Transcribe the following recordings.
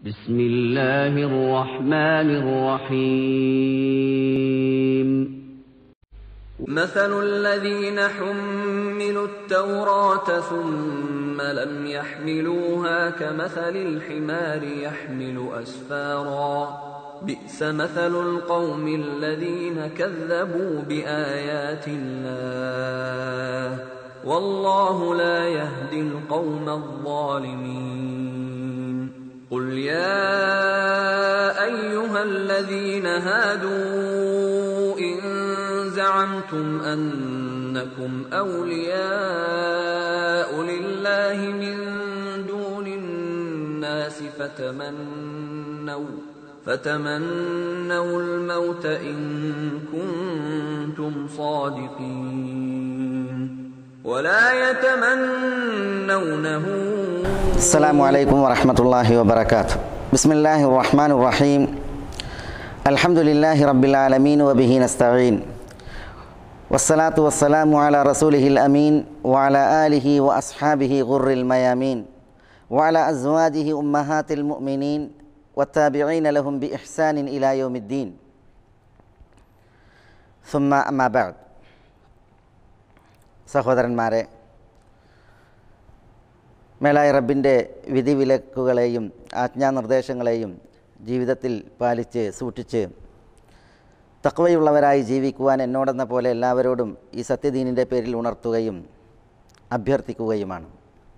بسم الله الرحمن الرحيم مثل الذين حملوا التوراة ثم لم يحملوها كمثل الحمار يحمل أسفارا بئس مثل القوم الذين كذبوا بآيات الله والله لا يهدي القوم الظالمين قل يا أيها الذين هادوا إن زعمتم أنكم أولياء لله من دون الناس فتمنوا فتمنوا الموت إن كنتم صادقين ولا يتمنونه السلام عليكم ورحمة الله وبركاته بسم الله الرحمن الرحيم الحمد لله رب العالمين وبه نستعين والصلاة والسلام على رسوله الأمين وعلى آله وأصحابه غر الميامين وعلى أزواجه أمهات المؤمنين والتابعين لهم بإحسان إلى يوم الدين ثم أما بعد സഹോദരന്മാരെ മേലായ റബ്ബിൻ്റെ വിധിവിലക്കുകളെയും ആജ്ഞാനിർദ്ദേശങ്ങളെയും ജീവിതത്തിൽ പാലിച്ച് സൂക്ഷിച്ച് തക്വയുള്ളവരായി ജീവിക്കുവാൻ എന്നോടെന്ന പോലെ എല്ലാവരോടും ഈ സത്യദീനിൻ്റെ പേരിൽ ഉണർത്തുകയും അഭ്യർത്ഥിക്കുകയുമാണ്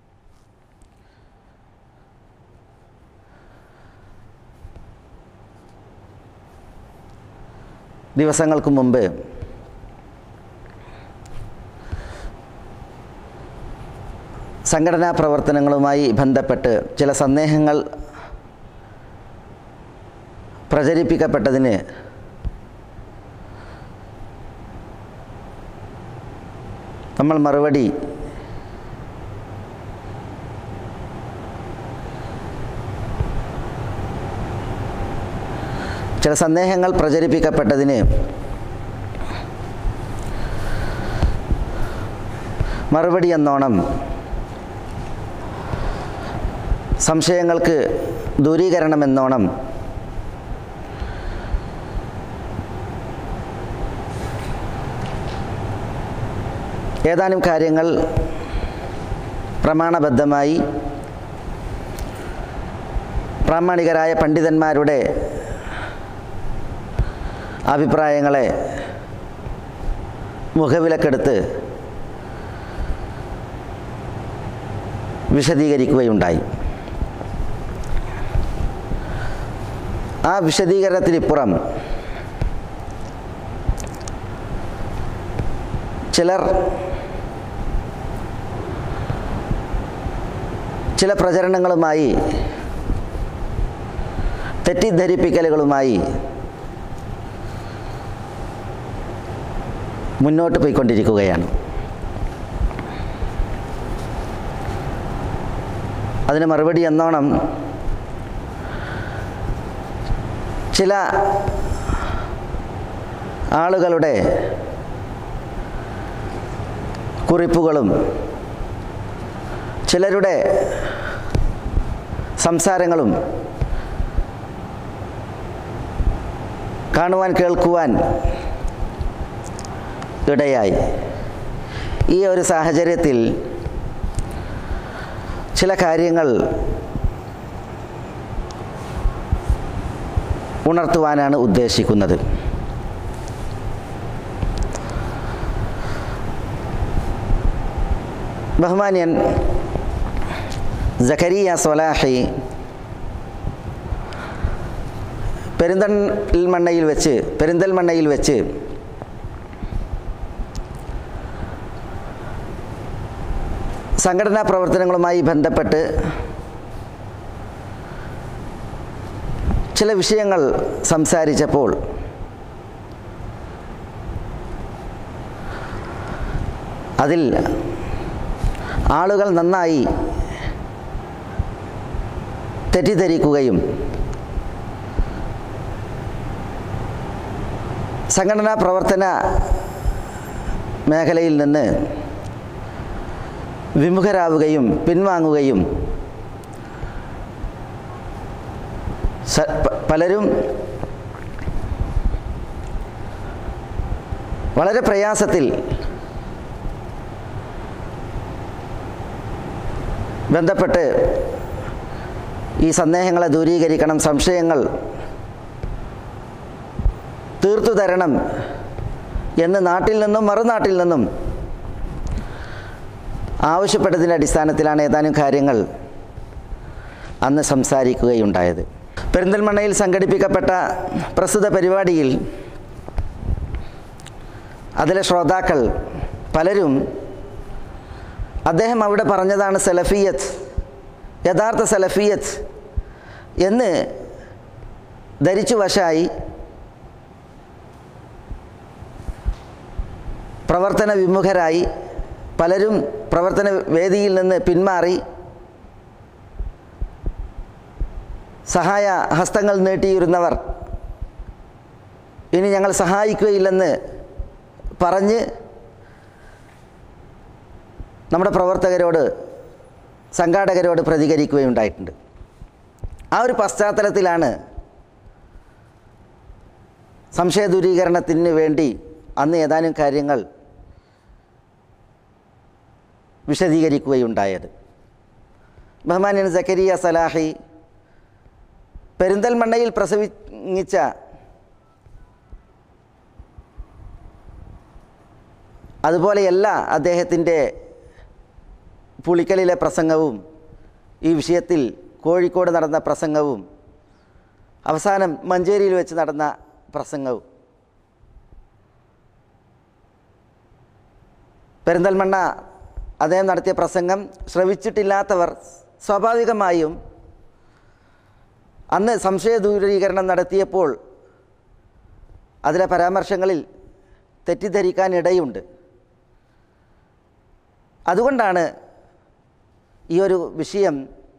ദിവസങ്ങൾക്ക് മുമ്പ് സംഘടനാ പ്രവർത്തനങ്ങളുമായി ബന്ധപ്പെട്ട് ചില സന്ദേഹങ്ങൾ പ്രചരിപ്പിക്കപ്പെട്ടതിന് നമ്മൾ മറുപടി ചില സന്ദേഹങ്ങൾ പ്രചരിപ്പിക്കപ്പെട്ടതിന് മറുപടി എന്നോണം സംശയങ്ങൾക്ക് ദൂരീകരണമെന്നോണം ഏതാനും കാര്യങ്ങൾ പ്രമാണബദ്ധമായി പ്രാമാണികരായ പണ്ഡിതന്മാരുടെ അഭിപ്രായങ്ങളെ മുഖവിലക്കെടുത്ത് വിശദീകരിക്കുകയുണ്ടായി ആ വിശദീകരണത്തിനിപ്പുറം ചിലർ ചില പ്രചരണങ്ങളുമായി തെറ്റിദ്ധരിപ്പിക്കലുകളുമായി മുന്നോട്ട് പോയിക്കൊണ്ടിരിക്കുകയാണ് അതിന് മറുപടി എന്നോണം ചില ആളുകളുടെ കുറിപ്പുകളും ചിലരുടെ സംസാരങ്ങളും കാണുവാൻ കേൾക്കുവാൻ ഇടയായി ഈ ഒരു സാഹചര്യത്തിൽ ചില കാര്യങ്ങൾ ഉണർത്തുവാനാണ് ഉദ്ദേശിക്കുന്നത് ബഹുമാന്യൻ ജഖരിയ സൊലാഹി പെരിന്തൽമണ്ണയിൽ വെച്ച് പെരിന്തൽമണ്ണയിൽ വെച്ച് സംഘടനാ പ്രവർത്തനങ്ങളുമായി ബന്ധപ്പെട്ട് ചില വിഷയങ്ങൾ സംസാരിച്ചപ്പോൾ അതിൽ ആളുകൾ നന്നായി തെറ്റിദ്ധരിക്കുകയും സംഘടനാ പ്രവർത്തന മേഖലയിൽ നിന്ന് വിമുഖരാവുകയും പിൻവാങ്ങുകയും സ- പ- പലരും വളരെ പ്രയാസത്തിൽ ബന്ധപ്പെട്ട് ഈ സന്ദേഹങ്ങളെ ദൂരീകരിക്കണം സംശയങ്ങൾ തീർത്തു തരണം എന്ന് നാട്ടിൽ നിന്നും മറുനാട്ടിൽ നിന്നും ആവശ്യപ്പെട്ടതിൻ്റെ അടിസ്ഥാനത്തിലാണ് ഏതാനും കാര്യങ്ങൾ അന്ന് സംസാരിക്കുകയുണ്ടായത് പെരിന്തൽമണ്ണയിൽ സംഘടിപ്പിക്കപ്പെട്ട പ്രസ്തുത പരിപാടിയിൽ അതിലെ ശ്രോതാക്കൾ പലരും അദ്ദേഹം അവിടെ പറഞ്ഞതാണ് സലഫിയത്ത് യഥാർത്ഥ സലഫിയത്ത് എന്ന് ധരിച്ചു വശായി പ്രവർത്തന വിമുഖരായി പലരും പ്രവർത്തന വേദിയിൽ നിന്ന് പിന്മാറി സഹായ ഹസ്തങ്ങൾ നീട്ടിയിരുന്നവർ ഇനി ഞങ്ങൾ സഹായിക്കുകയില്ലെന്ന് പറഞ്ഞ് നമ്മുടെ പ്രവർത്തകരോട് സംഘാടകരോട് പ്രതികരിക്കുകയുണ്ടായിട്ടുണ്ട് ആ ഒരു പശ്ചാത്തലത്തിലാണ് സംശയ ദൂരീകരണത്തിന് വേണ്ടി അന്ന് ഏതാനും കാര്യങ്ങൾ വിശദീകരിക്കുകയുണ്ടായത് ബഹ്മാനിയൻ സക്കരിയ സലാഹി പെരിന്തൽമണ്ണയിൽ പ്രസവിച്ച അതുപോലെയല്ല അദ്ദേഹത്തിൻ്റെ പുളിക്കലിലെ പ്രസംഗവും ഈ വിഷയത്തിൽ കോഴിക്കോട് നടന്ന പ്രസംഗവും അവസാനം മഞ്ചേരിയിൽ വെച്ച് നടന്ന പ്രസംഗവും പെരിന്തൽമണ്ണ അദ്ദേഹം നടത്തിയ പ്രസംഗം ശ്രവിച്ചിട്ടില്ലാത്തവർ സ്വാഭാവികമായും അന്ന് സംശയ ദൂരീകരണം നടത്തിയപ്പോൾ അതിലെ പരാമർശങ്ങളിൽ തെറ്റിദ്ധരിക്കാൻ ഇടയുണ്ട് അതുകൊണ്ടാണ് ഈ ഒരു വിഷയം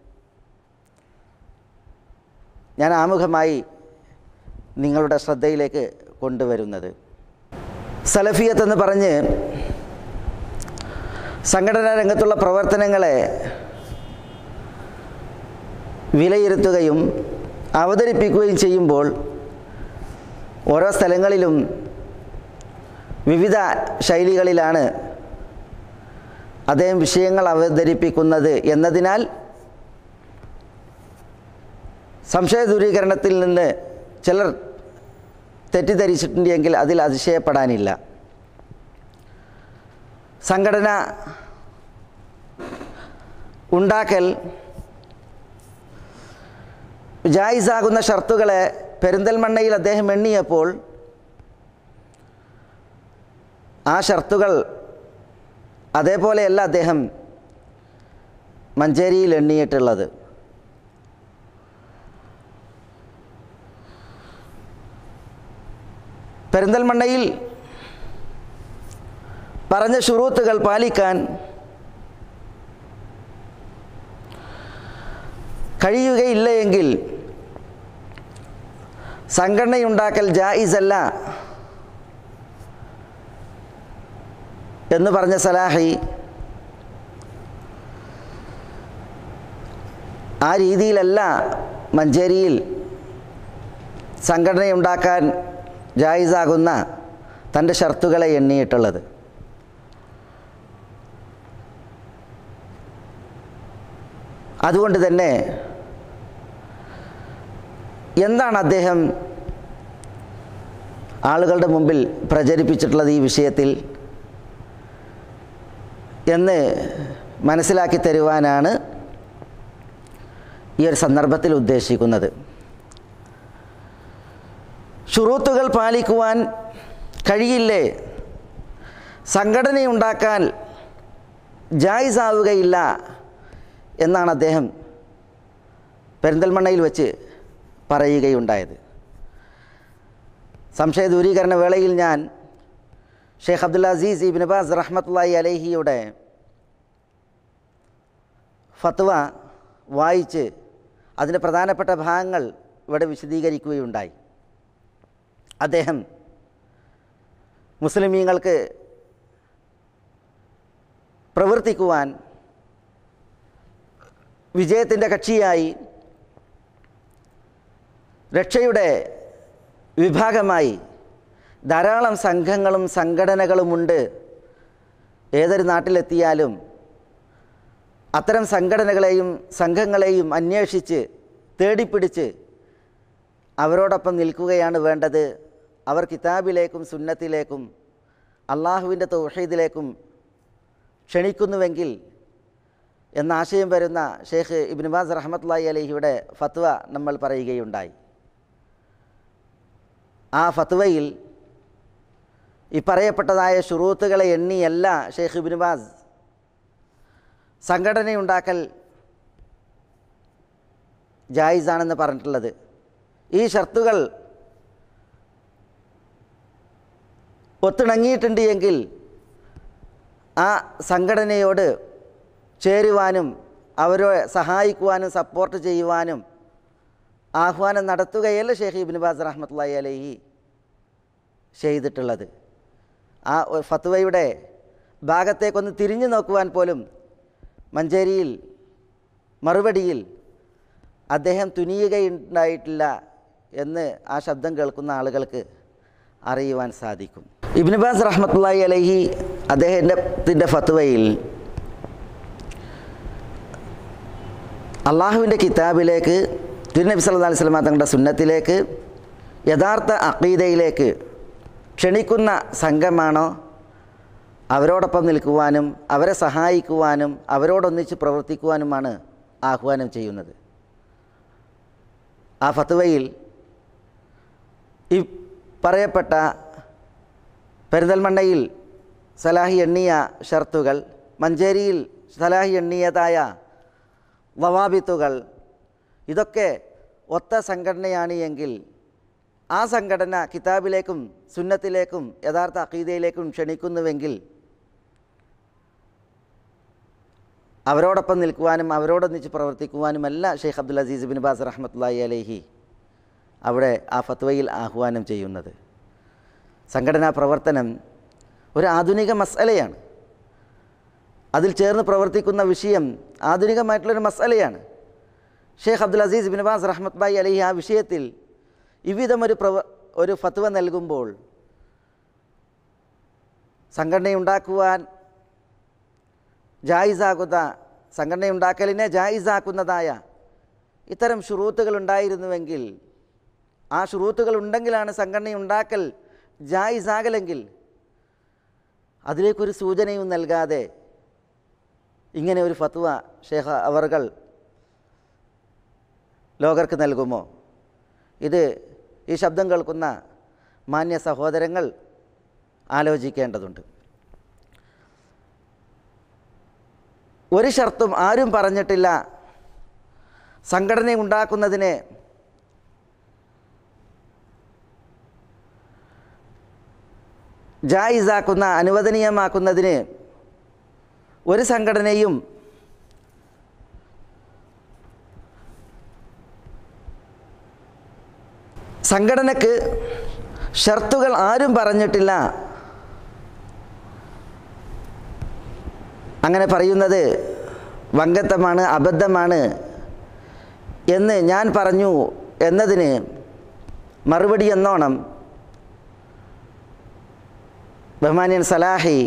ഞാൻ ആമുഖമായി നിങ്ങളുടെ ശ്രദ്ധയിലേക്ക് കൊണ്ടുവരുന്നത് സലഫിയത്ത് എന്ന് പറഞ്ഞ് സംഘടനാ രംഗത്തുള്ള പ്രവർത്തനങ്ങളെ വിലയിരുത്തുകയും അവതരിപ്പിക്കുകയും ചെയ്യുമ്പോൾ ഓരോ സ്ഥലങ്ങളിലും വിവിധ ശൈലികളിലാണ് അദ്ദേഹം വിഷയങ്ങൾ അവതരിപ്പിക്കുന്നത് എന്നതിനാൽ സംശയ ദൂരീകരണത്തിൽ നിന്ന് ചിലർ തെറ്റിദ്ധരിച്ചിട്ടുണ്ടെങ്കിൽ അതിൽ അതിശയപ്പെടാനില്ല സംഘടന ഉണ്ടാക്കൽ ജായിസാകുന്ന ഷർത്തുകളെ പെരിന്തൽമണ്ണയിൽ അദ്ദേഹം എണ്ണിയപ്പോൾ ആ ഷർത്തുകൾ അതേപോലെയല്ല അദ്ദേഹം മഞ്ചേരിയിൽ എണ്ണിയിട്ടുള്ളത് പെരിന്തൽമണ്ണയിൽ പറഞ്ഞ ഷുറൂത്തുകൾ പാലിക്കാൻ കഴിയുകയില്ല എങ്കിൽ സംഘടനയുണ്ടാക്കൽ ജായിസല്ല എന്ന് പറഞ്ഞ സലാഹി ആ രീതിയിലല്ല മഞ്ചേരിയിൽ സംഘടനയുണ്ടാക്കാൻ ജായിസാകുന്ന തൻ്റെ ഷർത്തുകളെ എണ്ണിയിട്ടുള്ളത് അതുകൊണ്ട് തന്നെ എന്താണ് അദ്ദേഹം ആളുകളുടെ മുമ്പിൽ പ്രചരിപ്പിച്ചിട്ടുള്ളത് ഈ വിഷയത്തിൽ എന്ന് മനസ്സിലാക്കി തരുവാനാണ് ഈ ഒരു സന്ദർഭത്തിൽ ഉദ്ദേശിക്കുന്നത് ഷുറൂത്തുകൾ പാലിക്കുവാൻ കഴിയില്ലേ സംഘടനയുണ്ടാക്കാൻ ജായിസാവുകയില്ല എന്നാണ് അദ്ദേഹം പെരിന്തൽമണ്ണയിൽ വെച്ച് പറയുകയുണ്ടായത് സംശയ ദൂരീകരണ വേളയിൽ ഞാൻ Sheikh Abdul Aziz ibn Baz റഹ്മത്തുള്ളാഹി അലഹിയുടെ ഫത്വ വായിച്ച് അതിൻ്റെ പ്രധാനപ്പെട്ട ഭാഗങ്ങൾ ഇവിടെ വിശദീകരിക്കുകയുണ്ടായി അദ്ദേഹം മുസ്ലിമീങ്ങൾക്ക് പ്രവർത്തിക്കുവാൻ വിജയത്തിൻ്റെ കക്ഷിയായി രക്ഷയുടെ വിഭാഗമായി ധാരാളം സംഘങ്ങളും സംഘടനകളുമുണ്ട് ഏതൊരു നാട്ടിലെത്തിയാലും അത്തരം സംഘടനകളെയും സംഘങ്ങളെയും അന്വേഷിച്ച് തേടിപ്പിടിച്ച് അവരോടൊപ്പം നിൽക്കുകയാണ് വേണ്ടത് അവർ കിതാബിലേക്കും സുന്നത്തിലേക്കും അള്ളാഹുവിൻ്റെ തൗഹീദിലേക്കും ക്ഷണിക്കുന്നുവെങ്കിൽ എന്ന ആശയം വരുന്ന ഷെയ്ഖ് ഇബ്നുബാസ് റഹമത്തുല്ലാഹി അലഹിയുടെ ഫത്വ നമ്മൾ പറയുകയുണ്ടായി ആ ഫത്വയിൽ ഈ പറയപ്പെട്ടതായ ഷുറൂത്തുകളെ എണ്ണിയല്ല ഷെയ്ഖ് ഇബ്നുബാസ് സംഘടനയുണ്ടാക്കൽ ജായിസാണെന്ന് പറഞ്ഞിട്ടുള്ളത് ഈ ഷർത്തുകൾ ഒത്തിണങ്ങിയിട്ടുണ്ട് എങ്കിൽ ആ സംഘടനയോട് ചേരുവാനും അവരെ സഹായിക്കുവാനും സപ്പോർട്ട് ചെയ്യുവാനും ആഹ്വാനം നടത്തുകയല്ല ഷെയ്ഖ് ഇബിൻ ബാസ് റഹ്മത്തുള്ളി അലഹി ചെയ്തിട്ടുള്ളത് ആ ഫത്വയുടെ ഭാഗത്തേക്കൊന്ന് തിരിഞ്ഞു നോക്കുവാൻ പോലും മഞ്ചേരിയിൽ മറുപടിയിൽ അദ്ദേഹം തുനിയുകയുണ്ടായിട്ടില്ല എന്ന് ആ ശബ്ദം കേൾക്കുന്ന ആളുകൾക്ക് അറിയുവാൻ സാധിക്കും ഇബ്നുബാസ് റഹ്മത്തുള്ളി അലഹി അദ്ദേഹത്തിൻ്റെ ഫത്വയിൽ അള്ളാഹുവിൻ്റെ കിതാബിലേക്ക് തിരുനബി സല്ലല്ലാഹു അലൈഹി വസല്ലം തങ്ങളുടെ സുന്നത്തിലേക്ക് യഥാർത്ഥ അഖീദയിലേക്ക് ക്ഷണിക്കുന്ന സംഘമാണോ അവരോടൊപ്പം നിൽക്കുവാനും അവരെ സഹായിക്കുവാനും അവരോടൊന്നിച്ച് പ്രവർത്തിക്കുവാനുമാണ് ആഹ്വാനം ചെയ്യുന്നത് ആ ഫത്വയിൽ ഈ പറയപ്പെട്ട പെരിന്തൽമണ്ണയിൽ സലാഹി എണ്ണിയ ഷർത്തുകൾ മഞ്ചേരിയിൽ സലാഹി എണ്ണിയതായ വവാബിത്തുകൾ ഇതൊക്കെ ഒത്ത സംഘടനയാണ് എങ്കിൽ ആ സംഘടന കിതാബിലേക്കും സുന്നത്തിലേക്കും യഥാർത്ഥ അഖീദയിലേക്കും ക്ഷണിക്കുന്നുവെങ്കിൽ അവരോടൊപ്പം നിൽക്കുവാനും അവരോടൊന്നിച്ച് പ്രവർത്തിക്കുവാനുമല്ല Sheikh Abdul Aziz bin Baz റഹ്മത്തുല്ലാഹി അലഹി അവിടെ ആ ഫത്വയിൽ ആഹ്വാനം ചെയ്യുന്നത് സംഘടനാ പ്രവർത്തനം ഒരു ആധുനിക മസലയാണ് അതിൽ ചേർന്ന് പ്രവർത്തിക്കുന്ന വിഷയം ആധുനികമായിട്ടുള്ളൊരു മസലയാണ് Sheikh Abdul Aziz bin Baz റഹ്മത്ത് അലഹി ആ വിഷയത്തിൽ ഇവിധം ഒരു പ്രവ ഒരു ഫത്വ നൽകുമ്പോൾ സംഘടനയുണ്ടാക്കുവാൻ ജായിസാകുന്ന സംഘടനയുണ്ടാക്കലിനെ ജായിസാക്കുന്നതായ ഇത്തരം ഷുറൂത്തുകൾ ഉണ്ടായിരുന്നുവെങ്കിൽ ആ ഷുറൂത്തുകൾ ഉണ്ടെങ്കിലാണ് സംഘടനയുണ്ടാക്കൽ ജായിസാകലെങ്കിൽ അതിലേക്കൊരു സൂചനയും നൽകാതെ ഇങ്ങനെ ഒരു ഫത്വ ഷേഖ അവർകൾ ലോകർക്ക് നൽകുമോ ഇത് ഈ ശബ്ദം കേൾക്കുന്ന മാന്യ സഹോദരങ്ങൾ ആലോചിക്കേണ്ടതുണ്ട് ഒരു ഷർത്തും ആരും പറഞ്ഞിട്ടില്ല സംഘടന ഉണ്ടാക്കുന്നതിന് ജായിസാക്കുന്ന അനുവദനീയമാക്കുന്നതിന് ഒരു സംഘടനയും സംഘടനക്ക് ഷർത്തുകൾ ആരും പറഞ്ഞിട്ടില്ല അങ്ങനെ പറയുന്നത് വങ്കത്തമാണ് അബദ്ധമാണ് എന്ന് ഞാൻ പറഞ്ഞു എന്നതിന് മറുപടി എന്നോണം ബഹ്മാനിയൻ സലാഹി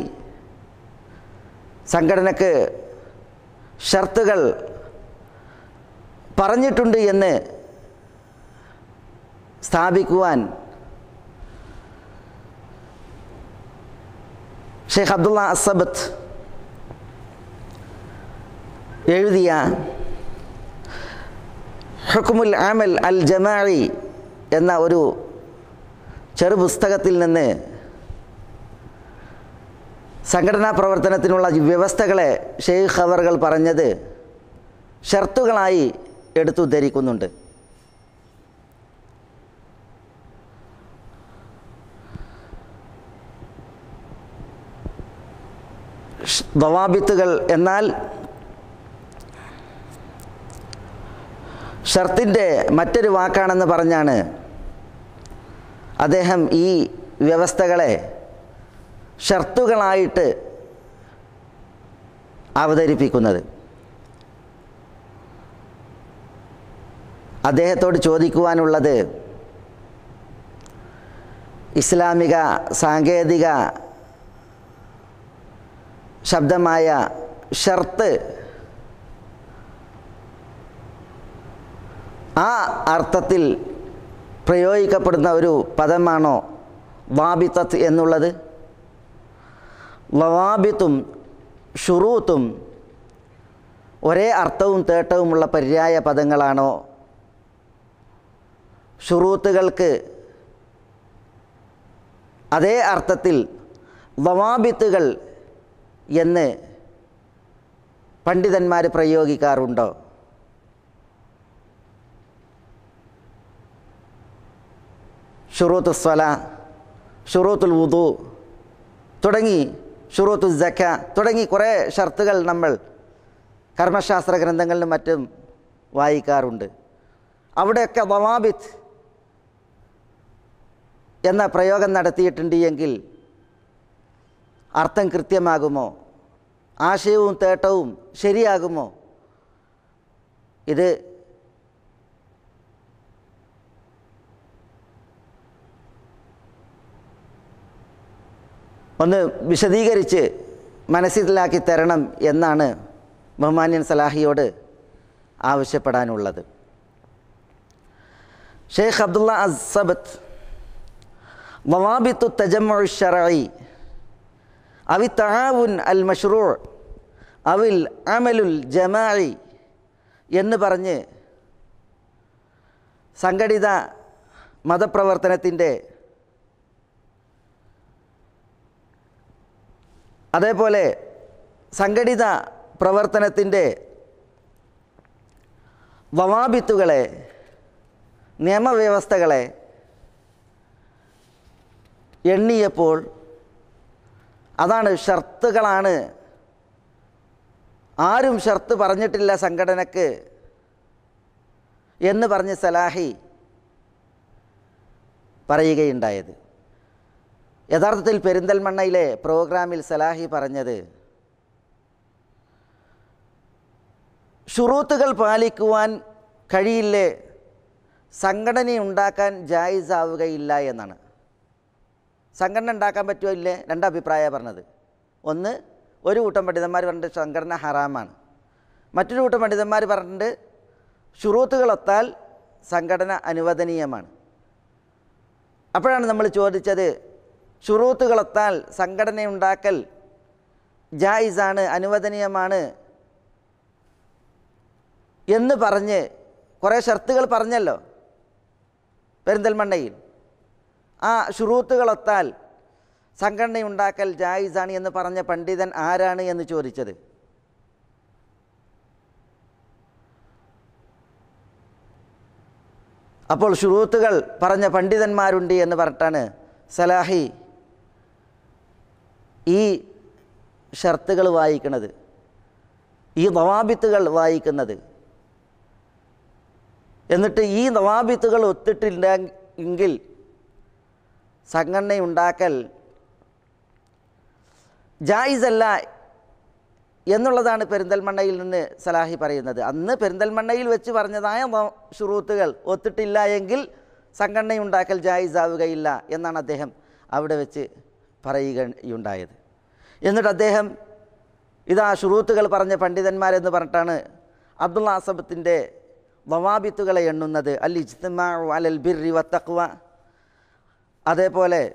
സംഘടനക്ക് ഷർത്തുകൾ പറഞ്ഞിട്ടുണ്ട് എന്ന് സ്ഥാപിക്കുവാൻ ഷെയ്ഖ് അബ്ദുള്ള അസബത്ത് എഴുതിയ ഹുക്കുമുൽ ആമൽ അൽ ജമാഇ എന്ന ഒരു ചെറു പുസ്തകത്തിൽ നിന്ന് സംഘടനാ പ്രവർത്തനത്തിനുള്ള വ്യവസ്ഥകളെ ഷെയ്ഖ് അവർകൾ പറഞ്ഞത് ഷർത്തുകളായി എടുത്തുദ്ധരിക്കുന്നുണ്ട് ദവാബിത്തുകൾ എന്നാൽ ഷർത്തിൻ്റെ മറ്റൊരു വാക്കാണെന്ന് പറഞ്ഞാണ് അദ്ദേഹം ഈ വ്യവസ്ഥകളെ ഷർത്തുകളായിട്ട് അവതരിപ്പിക്കുന്നത് അദ്ദേഹത്തോട് ചോദിക്കുവാനുള്ളത് ഇസ്ലാമിക സാങ്കേതിക ശബ്ദമായ ഷർത്ത് ആ അർത്ഥത്തിൽ പ്രയോഗിക്കപ്പെടുന്ന ഒരു പദമാണോ വാബിത്തത്ത് എന്നുള്ളത് ലവാബിത്തും ഷുറൂത്തും ഒരേ അർത്ഥവും തേട്ടവുമുള്ള പര്യായ പദങ്ങളാണോ ഷുറൂത്തുകൾക്ക് അതേ അർത്ഥത്തിൽ വവാബിത്തുകൾ എന്ന് പണ്ഡിതന്മാർ പ്രയോഗിക്കാറുണ്ടോ ഷുറൂത്ത് സ്വല ഷുറൂത്തുൽ വുദു തുടങ്ങി ഷുറൂത്തു ജക്ക തുടങ്ങി കുറേ ഷർത്തുകൾ നമ്മൾ കർമ്മശാസ്ത്ര ഗ്രന്ഥങ്ങളിലും മറ്റും വായിക്കാറുണ്ട് അവിടെയൊക്കെ വവാബിത്ത് എന്ന പ്രയോഗം നടത്തിയിട്ടുണ്ട് എങ്കിൽ അർത്ഥം കൃത്യമാകുമോ ആശയവും തേട്ടവും ശരിയാകുമോ ഇത് ഒന്ന് വിശദീകരിച്ച് മനസ്സിലാക്കി തരണം എന്നാണ് ബഹുമാന്യൻ സലാഹിയോട് ആവശ്യപ്പെടാനുള്ളത് ഷെയ്ഖ് അബ്ദുള്ള അസബത്ത് വവാബിത്തു തജമ്മു ഷറഈ അവി തആവുൻ അൽ മഷ്റൂ അവിൽ അമലുൽ ജമാഇ എന്ന് പറഞ്ഞ് സംഘടിത മതപ്രവർത്തനത്തിൻ്റെ അതേപോലെ സംഘടിത പ്രവർത്തനത്തിൻ്റെ വവാബിത്തുകളെ നിയമവ്യവസ്ഥകളെ എണ്ണിയപ്പോൾ അതാണ് ഷർത്തുകളാണ് ആരും ഷർത്ത് പറഞ്ഞിട്ടില്ല സംഘടനക്ക് എന്ന് പറഞ്ഞ് സലാഹി പറയുകയുണ്ടായത് യഥാർത്ഥത്തിൽ പെരിന്തൽമണ്ണയിലെ പ്രോഗ്രാമിൽ സലാഹി പറഞ്ഞത് ഷുറൂത്തുകൾ പാലിക്കുവാൻ കഴിയില്ലേ സംഘടന ഉണ്ടാക്കാൻ ജായിസാവുകയില്ല എന്നാണ് സംഘടന ഉണ്ടാക്കാൻ പറ്റുമോ ഇല്ലേ രണ്ടഭിപ്രായമാണ് പറഞ്ഞത് ഒന്ന് ഒരു കൂട്ടം പണ്ഡിതന്മാർ പറഞ്ഞിട്ട് സംഘടന ഹറാമാണ് മറ്റൊരു കൂട്ടം പണ്ഡിതന്മാർ പറഞ്ഞിട്ട് ഷുറൂത്തുകളൊത്താൽ സംഘടന അനുവദനീയമാണ് അപ്പോഴാണ് നമ്മൾ ചോദിച്ചത് ഷുറൂത്തുകളൊത്താൽ സംഘടന ഉണ്ടാക്കൽ ജായിസാണ് അനുവദനീയമാണ് എന്ന് പറഞ്ഞ് കുറേ ഷർത്തുകൾ പറഞ്ഞല്ലോ പെരിന്തൽമണ്ണയിൽ ആ ഷുറൂത്തുകളൊത്താൽ സംഘടനയുണ്ടാക്കൽ ജായിസാണ് എന്ന് പറഞ്ഞ പണ്ഡിതൻ ആരാണ് എന്ന് ചോദിച്ചത് അപ്പോൾ ഷുറൂത്തുകൾ പറഞ്ഞ പണ്ഡിതന്മാരുണ്ട് എന്ന് പറഞ്ഞിട്ടാണ് സലാഹി ഈ ഷർത്തുകൾ വായിക്കുന്നത് ഈ നവാബിത്തുകൾ വായിക്കുന്നത് എന്നിട്ട് ഈ നവാബിത്തുകൾ ഒത്തിട്ടില്ല എങ്കിൽ സംഘടനയുണ്ടാക്കൽ ജായിസല്ല എന്നുള്ളതാണ് പെരിന്തൽമണ്ണയിൽ നിന്ന് സലാഹി പറയുന്നത് അന്ന് പെരിന്തൽമണ്ണയിൽ വെച്ച് പറഞ്ഞതായ നോ- ഷുറൂത്തുകൾ ഒത്തിട്ടില്ല എങ്കിൽ സംഘടനയുണ്ടാക്കൽ ജായിസാവുകയില്ല എന്നാണ് അദ്ദേഹം അവിടെ വെച്ച് പറയുകയുണ്ടായത് എന്നിട്ട് അദ്ദേഹം ഇതാ ഷുറൂത്തുകൾ പറഞ്ഞ പണ്ഡിതന്മാരെന്ന് പറഞ്ഞിട്ടാണ് അബ്ദുള്ള ആസബത്തിൻ്റെ വവാബിത്തുകളെ എണ്ണുന്നത് അൽ ഇജ്തിമാ അലൽ ബിർരി വത്തഖ്വ അതേപോലെ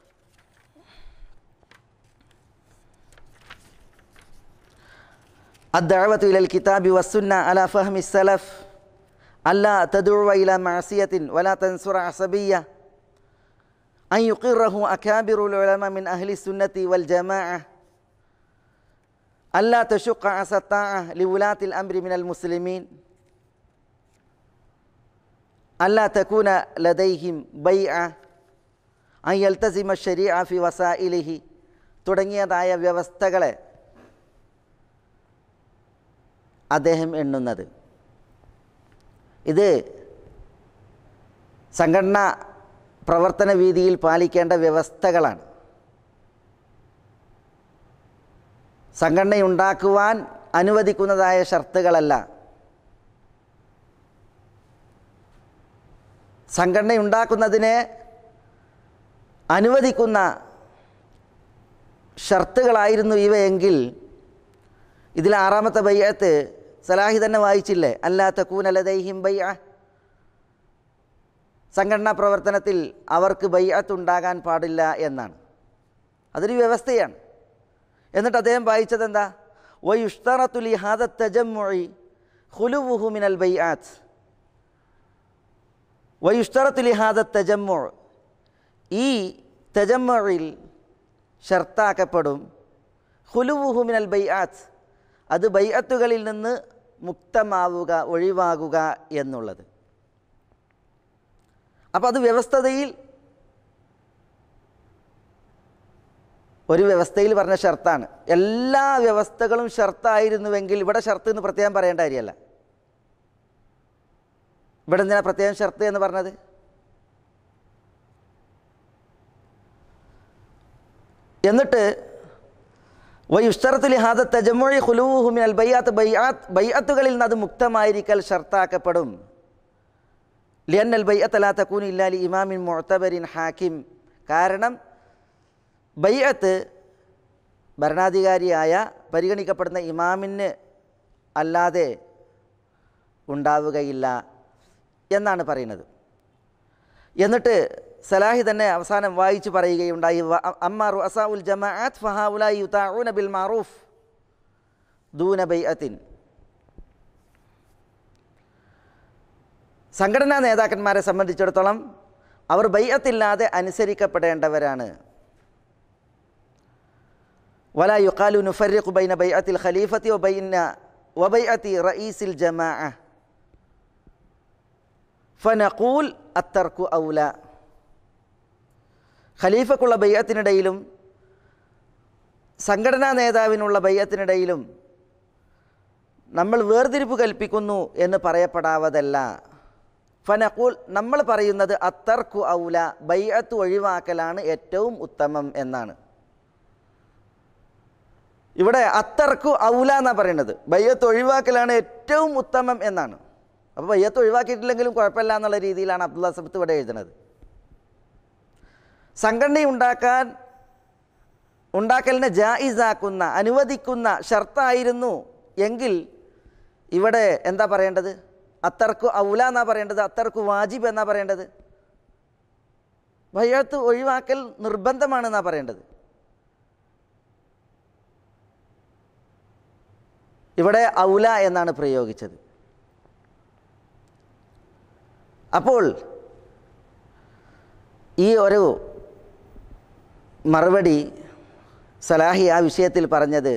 الدعوة إلى الكتاب والسنة على فهم السلف ألا تدعو إلى معصية ولا تنصر عصبية أن يقره أكابر العلماء من أهل السنة والجماعة ألا تشق عصا الطاعة لولاة الأمر من المسلمين ألا تكون لديهم بيعة أن يلتزم الشريعة في وسائله തുടങ്ങിയതായ വ്യവസ്ഥകളെ അദ്ദേഹം എണ്ണുന്നത് ഇത് സംഘടന പ്രവർത്തന വീതിയിൽ പാലിക്കേണ്ട വ്യവസ്ഥകളാണ് സംഘടനയുണ്ടാക്കുവാൻ അനുവദിക്കുന്നതായ ഷർത്തുകളല്ല സംഘടന ഉണ്ടാക്കുന്നതിനെ അനുവദിക്കുന്ന ഷർത്തുകളായിരുന്നു ഇവയെങ്കിൽ ഇതിൽ ആറാമത്തെ ബയ്യത്ത് സലാഹി തന്നെ വായിച്ചില്ലേ അല്ലാത്ത കൂനലതൈഹിം ബയ്യ സംഘടനാ പ്രവർത്തനത്തിൽ അവർക്ക് ബയ്യത്ത് ഉണ്ടാകാൻ പാടില്ല എന്നാണ് അതൊരു വ്യവസ്ഥയാണ് എന്നിട്ട് അദ്ദേഹം വായിച്ചത് എന്താ വയുഷ്തറത്തുലി ഹാദ തജമ്മൊഴി ഹുലുവുഹു മിനൽ ബയ്യാത്ത് വയുഷ്തറത്തുലി ഹാദ തജമ്മൊ ഈ തജമ്മൊഴിൽ ഷർത്താക്കപ്പെടും ഹുലുവുഹു മിനൽ ബയ്യാത്ത് അത് ബയ്യത്തുകളിൽ നിന്ന് മുക്തമാവുക ഒഴിവാകുക എന്നുള്ളത് അപ്പോൾ അത് വ്യവസ്ഥതയിൽ ഒരു വ്യവസ്ഥയിൽ പറഞ്ഞ ഷർത്താണ് എല്ലാ വ്യവസ്ഥകളും ഷർത്തായിരുന്നുവെങ്കിൽ ഇവിടെ ഷർത്ത് എന്ന് പ്രത്യേകം പറയേണ്ട കാര്യമല്ല ഇവിടെ എന്തിനാ പ്രത്യേകം ഷർത്ത് എന്ന് പറഞ്ഞത് എന്നിട്ട് വയുഷ്തറത്തുലി ഹാദ തജമൊഴി ഹുലൂഹുമിൻ അൽ ബയ്യാത്ത് ബയ്യാത്ത് ബയ്യാത്തുകളിൽ നിന്ന് അത് മുക്തമായിരിക്കൽ ഷർത്താക്കപ്പെടും ലിയന്നൽ ബയ്യത്തലാ തക്കൂൻ ഇല്ലാലി ഇമാമിൻ മുഅത്തബരിൻ ഹാക്കിം കാരണം ബയ്യത്ത് ഭരണാധികാരിയായ പരിഗണിക്കപ്പെടുന്ന ഇമാമിന് അല്ലാതെ ഉണ്ടാവുകയില്ല എന്നാണ് പറയുന്നത് എന്നിട്ട് സലാഹി തന്നെ അവസാനം വായിച്ചു പറയുകയുണ്ടായി അമ്മാറു അസാഉൽ ജമാഅത്ത് ഫഹാഉലായി യുതാഊന ബിൽ മാറൂഫ് ദൂന ബൈഅത്തിൻ സംഘടനാ നേതാക്കന്മാരെ സംബന്ധിച്ചിടത്തോളം അവർ ബൈഅത്തില്ലാതെ അനുസരിക്കപ്പെടേണ്ടവരാണ് വല യുക്കാലു നുഫരിഖു ബൈന ബൈഅത്തിൽ ഖലീഫത്തി വബൈന വബൈഅത്തി റഈസിൽ ജമാഅ ഫനഖൂൽ അത്തർക്കു ഔല ഖലീഫക്കുള്ള ബയ്യത്തിനിടയിലും സംഘടനാ നേതാവിനുള്ള ബയ്യത്തിനിടയിലും നമ്മൾ വേർതിരിപ്പ് കൽപ്പിക്കുന്നു എന്ന് പറയപ്പെടാവതല്ല ഫനഖൂൽ നമ്മൾ പറയുന്നത് അത്തർക്കു ഔല ബയ്യത്ത് ഒഴിവാക്കലാണ് ഏറ്റവും ഉത്തമം എന്നാണ് ഇവിടെ അത്തർക്കു ഔല എന്നാണ് പറയുന്നത് ബയ്യത്ത് ഒഴിവാക്കലാണ് ഏറ്റവും ഉത്തമം എന്നാണ് അപ്പോൾ ബയ്യത്ത് ഒഴിവാക്കിയിട്ടില്ലെങ്കിലും കുഴപ്പമില്ല എന്നുള്ള രീതിയിലാണ് അബ്ദുള്ള സബത്ത് ഇവിടെ എഴുതുന്നത് സംഘടന ഉണ്ടാക്കാൻ ഉണ്ടാക്കലിനെ ജായിസാക്കുന്ന അനുവദിക്കുന്ന ഷർത്തായിരുന്നു എങ്കിൽ ഇവിടെ എന്താ പറയേണ്ടത് അത്തർക്കു ഔല എന്നാ പറയേണ്ടത് അത്തർക്കു വാജിബ് എന്നാ പറയേണ്ടത് ബയ്യത്ത് ഒഴിവാക്കൽ നിർബന്ധമാണെന്നാ പറയേണ്ടത് ഇവിടെ ഔല എന്നാണ് പ്രയോഗിച്ചത് അപ്പോൾ ഈ ഒരു മറുപടി സലാഹി ആ വിഷയത്തിൽ പറഞ്ഞത്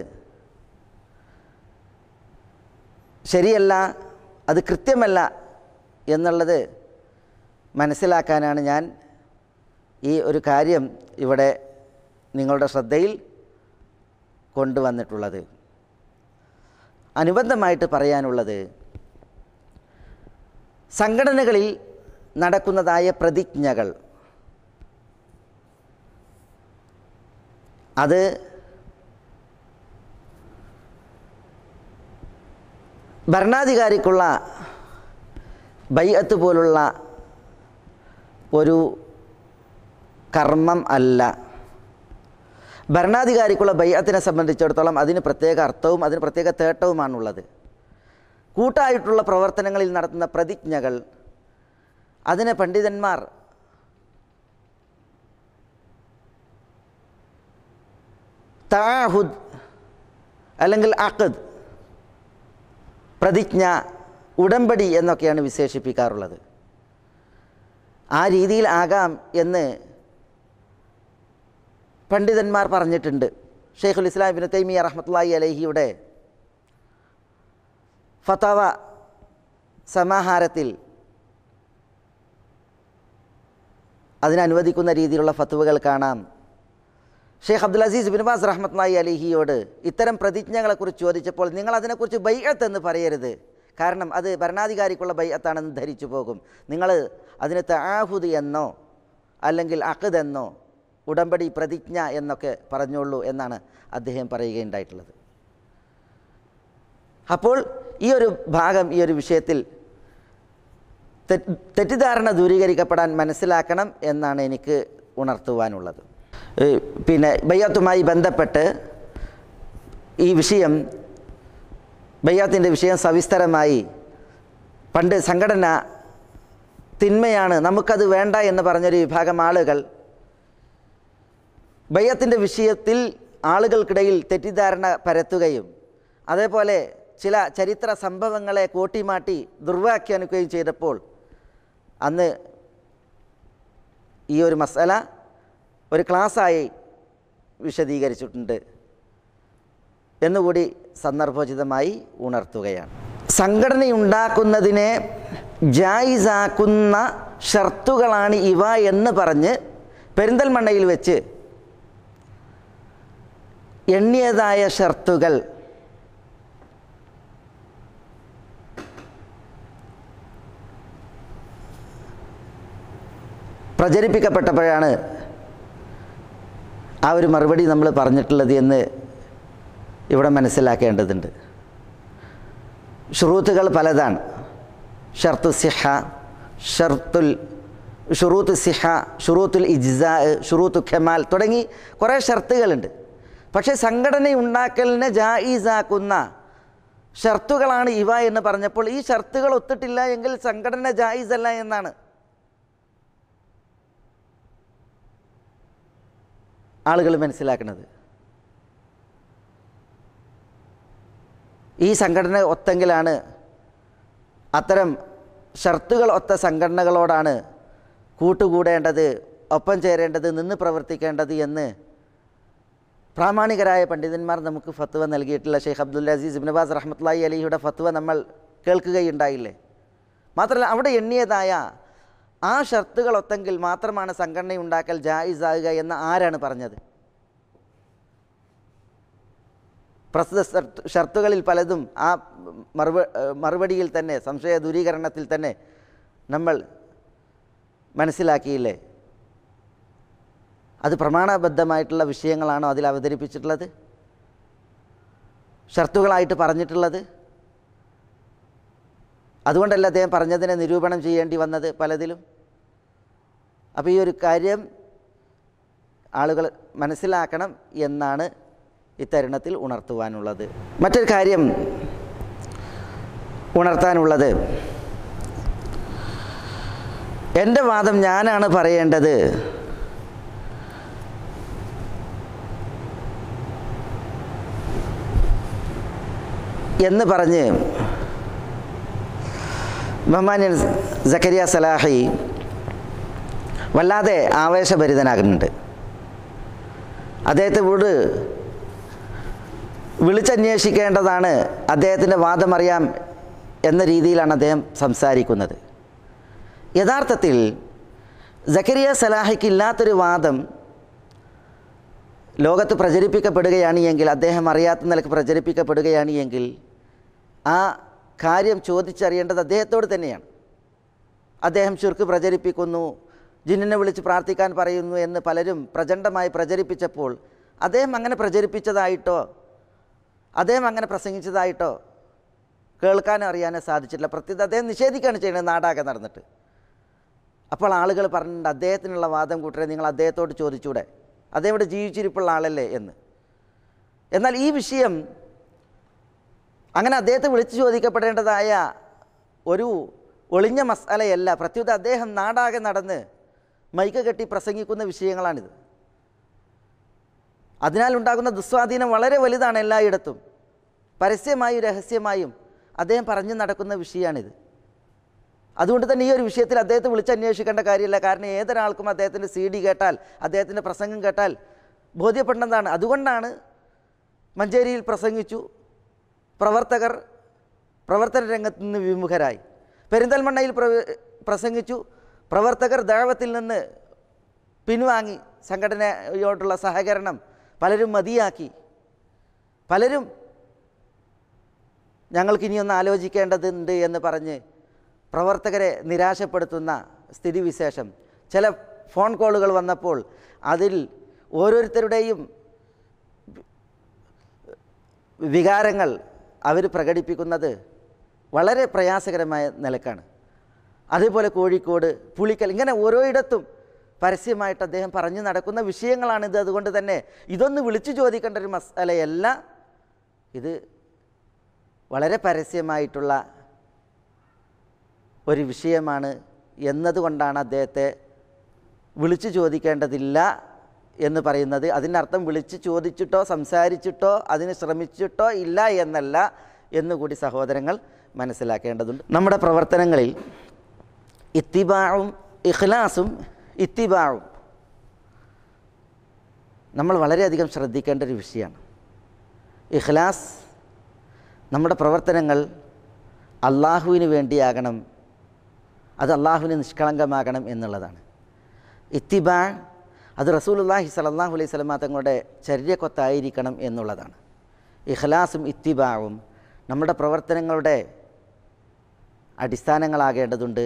ശരിയല്ല അത് കൃത്യമല്ല എന്നുള്ളത് മനസ്സിലാക്കാനാണ് ഞാൻ ഈ ഒരു കാര്യം ഇവിടെ നിങ്ങളുടെ ശ്രദ്ധയിൽ കൊണ്ടുവന്നിട്ടുള്ളത് അനുബന്ധമായിട്ട് പറയാനുള്ളത് സംഘടനകളിൽ നടക്കുന്നതായ പ്രതിജ്ഞകൾ അത് ഭരണാധികാരിക്കുള്ള ബൈഅത്ത് പോലുള്ള ഒരു കർമ്മം അല്ല ഭരണാധികാരിക്കുള്ള ബൈഅത്തിനെ സംബന്ധിച്ചിടത്തോളം അതിന് പ്രത്യേക അർത്ഥവും അതിന് പ്രത്യേക തേട്ടവുമാണുള്ളത് കൂട്ടായിട്ടുള്ള പ്രവർത്തനങ്ങളിൽ നടത്തുന്ന പ്രതിജ്ഞകൾ അതിനെ പണ്ഡിതന്മാർ താഹുദ് അല്ലെങ്കിൽ അഖദ് പ്രതിജ്ഞ ഉടമ്പടി എന്നൊക്കെയാണ് വിശേഷിപ്പിക്കാറുള്ളത് ആ രീതിയിൽ ആകാം എന്ന് പണ്ഡിതന്മാർ പറഞ്ഞിട്ടുണ്ട് ഷെയ്ഖുൽ ഇസ്ലാം ഇബിൻ തൈമിയ റഹ്മത്തുള്ളാഹി അലഹിയുടെ ഫതവ സമാഹാരത്തിൽ അതിനനുവദിക്കുന്ന രീതിയിലുള്ള ഫത്തുവകൾ കാണാം Sheikh Abdul Aziz bin Baz റഹ്മത്ലായി അലിഹിയോട് ഇത്തരം പ്രതിജ്ഞകളെക്കുറിച്ച് ചോദിച്ചപ്പോൾ നിങ്ങൾ അതിനെക്കുറിച്ച് ബൈഅത്ത് എന്ന് പറയരുത് കാരണം അത് ഭരണാധികാരിക്കുള്ള ബൈഅത്താണെന്ന് ധരിച്ചു പോകും നിങ്ങൾ അതിന് തആഹുദ് എന്നോ അല്ലെങ്കിൽ അഖദ് എന്നോ ഉടമ്പടി പ്രതിജ്ഞ എന്നൊക്കെ പറഞ്ഞോളൂ എന്നാണ് അദ്ദേഹം പറയുകയുണ്ടായിട്ടുള്ളത് അപ്പോൾ ഈ ഒരു ഭാഗം ഈ ഒരു വിഷയത്തിൽ തെ- തെറ്റിദ്ധാരണ ദൂരീകരിക്കപ്പെടാൻ മനസ്സിലാക്കണം എന്നാണ് എനിക്ക് ഉണർത്തുവാനുള്ളത് ഏ, പിന്നെ ബയ്യാത്തുമായി ബന്ധപ്പെട്ട് ഈ വിഷയം ബയ്യാത്തിൻ്റെ വിഷയം സവിസ്തരമായി പണ്ട് സംഘടന തിന്മയാണ് നമുക്കത് വേണ്ട എന്ന് പറഞ്ഞൊരു വിഭാഗം ആളുകൾ ബയ്യത്തിൻ്റെ വിഷയത്തിൽ ആളുകൾക്കിടയിൽ തെറ്റിദ്ധാരണ പരത്തുകയും അതേപോലെ ചില ചരിത്ര സംഭവങ്ങളെ കൂട്ടിമാട്ടി ദുർവ്യാഖ്യാനിക്കുകയും ചെയ്തപ്പോൾ അന്ന് ഈ ഒരു മസാല ഒരു ക്ലാസ്സായി വിശദീകരിച്ചിട്ടുണ്ട് എന്നുകൂടി സന്ദർഭോചിതമായി ഉണർത്തുകയാണ് സംഘടനയുണ്ടാക്കുന്നതിനെ ജായിസാക്കുന്ന ഷർത്തുകളാണ് ഇവ എന്ന് പറഞ്ഞ് പെരിന്തൽമണ്ണയിൽ വെച്ച് എണ്ണിയതായ ഷർത്തുകൾ പ്രചരിപ്പിക്കപ്പെട്ടപ്പോഴാണ് ആ ഒരു മറുപടി നമ്മൾ പറഞ്ഞിട്ടുള്ളത് എന്ന് ഇവിടെ മനസ്സിലാക്കേണ്ടതുണ്ട് ഷുറൂത്തുകൾ പലതാണ് ഷർത്തു സിഹ ഷർത്തുൽ ഷുറൂത്ത് സിഹ ഷുറൂത്തുൽ ഇജ്സാ ഷുറൂത്തു ഖമാൽ തുടങ്ങി കുറേ ഷർത്തുകളുണ്ട് പക്ഷേ സംഘടന ഉണ്ടാക്കലിനെ ജായിസാക്കുന്ന ഷർത്തുകളാണ് ഇവ എന്ന് പറഞ്ഞപ്പോൾ ഈ ഷർത്തുകൾ ഒത്തിട്ടില്ല എങ്കിൽ സംഘടന ജായിസല്ല എന്നാണ് ആളുകൾ മനസ്സിലാക്കുന്നത് ഈ സംഘടന ഒത്തെങ്കിലാണ് അത്തരം ഷർത്തുകൾ ഒത്ത സംഘടനകളോടാണ് കൂട്ടുകൂടേണ്ടത് ഒപ്പം ചേരേണ്ടത് നിന്ന് പ്രവർത്തിക്കേണ്ടത് എന്ന് പ്രാമാണികരായ പണ്ഡിതന്മാർ നമുക്ക് ഫത്വ നൽകിയിട്ടുള്ള ഷെയ്ഖ് അബ്ദുൽ അസീസ് ഇബ്നബാസ് റഹ്മത്തുള്ളി അലിയുടെ ഫത്വ നമ്മൾ കേൾക്കുകയുണ്ടായില്ലേ മാത്രമല്ല അവിടെ എണ്ണിയതായ ആ ഷർത്തുകൾ ഒത്തെങ്കിൽ മാത്രമാണ് സംഘടന ഉണ്ടാക്കൽ ജായിസാകുക എന്ന് ആരാണ് പറഞ്ഞത് പ്രസ്തുത ഷർത്ത് ഷർത്തുകളിൽ പലതും ആ മറുപ മറുപടിയിൽ തന്നെ സംശയ ദൂരീകരണത്തിൽ തന്നെ നമ്മൾ മനസ്സിലാക്കിയില്ലേ അത് പ്രമാണബദ്ധമായിട്ടുള്ള വിഷയങ്ങളാണോ അതിൽ അവതരിപ്പിച്ചിട്ടുള്ളത് ഷർത്തുകളായിട്ട് പറഞ്ഞിട്ടുള്ളത് അതുകൊണ്ടല്ല അദ്ദേഹം പറഞ്ഞതിനെ നിരൂപണം ചെയ്യേണ്ടി വന്നത് പലതിലും അപ്പോൾ ഈ ഒരു കാര്യം ആളുകൾ മനസ്സിലാക്കണം എന്നാണ് ഇത്തരുണത്തിൽ ഉണർത്തുവാനുള്ളത് മറ്റൊരു കാര്യം ഉണർത്താനുള്ളത് എൻ്റെ വാദം ഞാനാണ് പറയേണ്ടത് എന്ന് പറഞ്ഞ് ബഹ്മാന്യൻ സക്കരിയ സലാഹി വല്ലാതെ ആവേശഭരിതനാകുന്നുണ്ട് അദ്ദേഹത്തോട് വിളിച്ചന്വേഷിക്കേണ്ടതാണ് അദ്ദേഹത്തിൻ്റെ വാദമറിയാം എന്ന രീതിയിലാണ് അദ്ദേഹം സംസാരിക്കുന്നത് യഥാർത്ഥത്തിൽ സക്കരിയ സലാഹിക്ക് ഇല്ലാത്തൊരു വാദം ലോകത്ത് പ്രചരിപ്പിക്കപ്പെടുകയാണ് എങ്കിൽ അദ്ദേഹം അറിയാത്ത നിലക്ക് പ്രചരിപ്പിക്കപ്പെടുകയാണ് എങ്കിൽ ആ കാര്യം ചോദിച്ചറിയേണ്ടത് അദ്ദേഹത്തോട് തന്നെയാണ് അദ്ദേഹം ചുർക്ക് പ്രചരിപ്പിക്കുന്നു ജിന്നിനെ വിളിച്ച് പ്രാർത്ഥിക്കാൻ പറയുന്നു എന്ന് പലരും പ്രചണ്ഡമായി പ്രചരിപ്പിച്ചപ്പോൾ അദ്ദേഹം അങ്ങനെ പ്രചരിപ്പിച്ചതായിട്ടോ അദ്ദേഹം അങ്ങനെ പ്രസംഗിച്ചതായിട്ടോ കേൾക്കാനോ അറിയാനോ സാധിച്ചിട്ടില്ല പ്രത്യേകത അദ്ദേഹം നിഷേധിക്കുകയാണ് ചെയ്യുന്നത് നാടാകെ നടന്നിട്ട് അപ്പോൾ ആളുകൾ പറഞ്ഞിട്ടുണ്ട് അദ്ദേഹത്തിനുള്ള വാദം കൂട്ടരെ നിങ്ങൾ അദ്ദേഹത്തോട് ചോദിച്ചൂടെ അദ്ദേഹം ഇവിടെ ജീവിച്ചിരിപ്പുള്ള ആളല്ലേ എന്ന് എന്നാൽ ഈ വിഷയം അങ്ങനെ അദ്ദേഹത്തെ വിളിച്ചു ചോദിക്കപ്പെടേണ്ടതായ ഒരു ഒളിഞ്ഞ മസാലയല്ല പ്രത്യുത അദ്ദേഹം നാടാകെ നടന്ന് മൈക്ക് കെട്ടി പ്രസംഗിക്കുന്ന വിഷയങ്ങളാണിത് അതിനാൽ ഉണ്ടാകുന്ന ദുസ്വാധീനം വളരെ വലുതാണ് എല്ലായിടത്തും പരസ്യമായും രഹസ്യമായും അദ്ദേഹം പറഞ്ഞു നടക്കുന്ന വിഷയമാണിത് അതുകൊണ്ട് തന്നെ ഈ ഒരു വിഷയത്തിൽ അദ്ദേഹത്തെ വിളിച്ചന്വേഷിക്കേണ്ട കാര്യമില്ല കാരണം ഏതൊരാൾക്കും അദ്ദേഹത്തിൻ്റെ സി ഡി കേട്ടാൽ അദ്ദേഹത്തിൻ്റെ പ്രസംഗം കേട്ടാൽ ബോധ്യപ്പെടേണ്ടതാണ് അതുകൊണ്ടാണ് മഞ്ചേരിയിൽ പ്രസംഗിച്ചു പ്രവർത്തകർ പ്രവർത്തന രംഗത്ത് നിന്ന് വിമുഖരായി പെരിന്തൽമണ്ണയിൽ പ്ര പ്രസംഗിച്ചു പ്രവർത്തകർ ദാവത്തിൽ നിന്ന് പിൻവാങ്ങി സംഘടനയോടുള്ള സഹകരണം പലരും മതിയാക്കി പലരും ഞങ്ങൾക്കിനിയൊന്ന് ആലോചിക്കേണ്ടതുണ്ട് എന്ന് പറഞ്ഞ് പ്രവർത്തകരെ നിരാശപ്പെടുത്തുന്ന സ്ഥിതിവിശേഷം ചില ഫോൺ കോളുകൾ വന്നപ്പോൾ അതിൽ ഓരോരുത്തരുടെയും വികാരങ്ങൾ അവർ പ്രകടിപ്പിക്കുന്നത് വളരെ പ്രയാസകരമായ നിലക്കാണ് അതേപോലെ കോഴിക്കോട് പുളിക്കൽ ഇങ്ങനെ ഓരോയിടത്തും പരസ്യമായിട്ട് അദ്ദേഹം പറഞ്ഞു നടക്കുന്ന വിഷയങ്ങളാണിത് അതുകൊണ്ട് തന്നെ ഇതൊന്ന് വിളിച്ചു ചോദിക്കേണ്ട ഒരു മസാലയല്ല ഇത് വളരെ പരസ്യമായിട്ടുള്ള ഒരു വിഷയമാണ് എന്നതുകൊണ്ടാണ് അദ്ദേഹത്തെ വിളിച്ചു ചോദിക്കേണ്ടതില്ല എന്ന് പറയുന്നത് അതിനർത്ഥം വിളിച്ച് ചോദിച്ചിട്ടോ സംസാരിച്ചിട്ടോ അതിന് ശ്രമിച്ചിട്ടോ ഇല്ല എന്നല്ല എന്നുകൂടി സഹോദരങ്ങൾ മനസ്സിലാക്കേണ്ടതുണ്ട് നമ്മുടെ പ്രവർത്തനങ്ങളിൽ ഇത്തിബാവും ഇഖ്ലാസും ഇത്തിബാവും നമ്മൾ വളരെയധികം ശ്രദ്ധിക്കേണ്ട ഒരു വിഷയമാണ് ഇഖ്ലാസ് നമ്മുടെ പ്രവർത്തനങ്ങൾ അള്ളാഹുവിന് വേണ്ടിയാകണം അത് അള്ളാഹുവിന് നിഷ്കളങ്കമാകണം എന്നുള്ളതാണ് ഇത്തിബാ അത് റസൂലുല്ലാഹി സലല്ലാഹു അലൈഹി സ്വലമ തങ്ങളുടെ ചര്യക്കൊത്തായിരിക്കണം എന്നുള്ളതാണ് ഇഖ്ലാസും ഇത്തിബാവും നമ്മുടെ പ്രവർത്തനങ്ങളുടെ അടിസ്ഥാനങ്ങളാകേണ്ടതുണ്ട്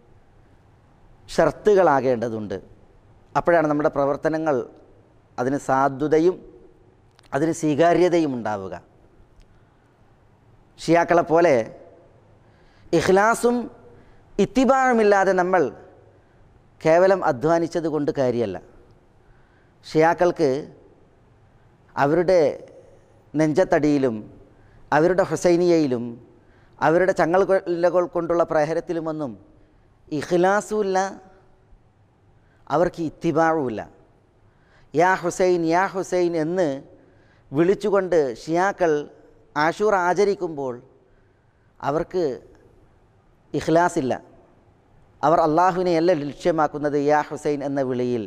ഷർത്തുകളാകേണ്ടതുണ്ട് അപ്പോഴാണ് നമ്മുടെ പ്രവർത്തനങ്ങൾ അതിന് സാധുതയും അതിന് സ്വീകാര്യതയും ഉണ്ടാവുക ഷിയാക്കളെ പോലെ ഇഖ്ലാസും ഇത്തിബാഴുമില്ലാതെ നമ്മൾ കേവലം അധ്വാനിച്ചത് കൊണ്ട് കാര്യമല്ല ഷിയാക്കൾക്ക് അവരുടെ നെഞ്ചത്തടിയിലും അവരുടെ ഹുസൈനിയയിലും അവരുടെ ചങ്ങലുകൾ കൊണ്ടുള്ള പ്രഹരത്തിലുമൊന്നും ഇഖ്ലാസുമില്ല അവർക്ക് ഇത്തിബാഴുമില്ല യാ ഹുസൈൻ യാ ഹുസൈൻ എന്ന് വിളിച്ചുകൊണ്ട് ഷിയാക്കൾ ആഷൂർ ആചരിക്കുമ്പോൾ അവർക്ക് ഇഖ്ലാസില്ല അവർ അള്ളാഹുവിനെയല്ല ലക്ഷ്യമാക്കുന്നത് യാ ഹുസൈൻ എന്ന വിളിയിൽ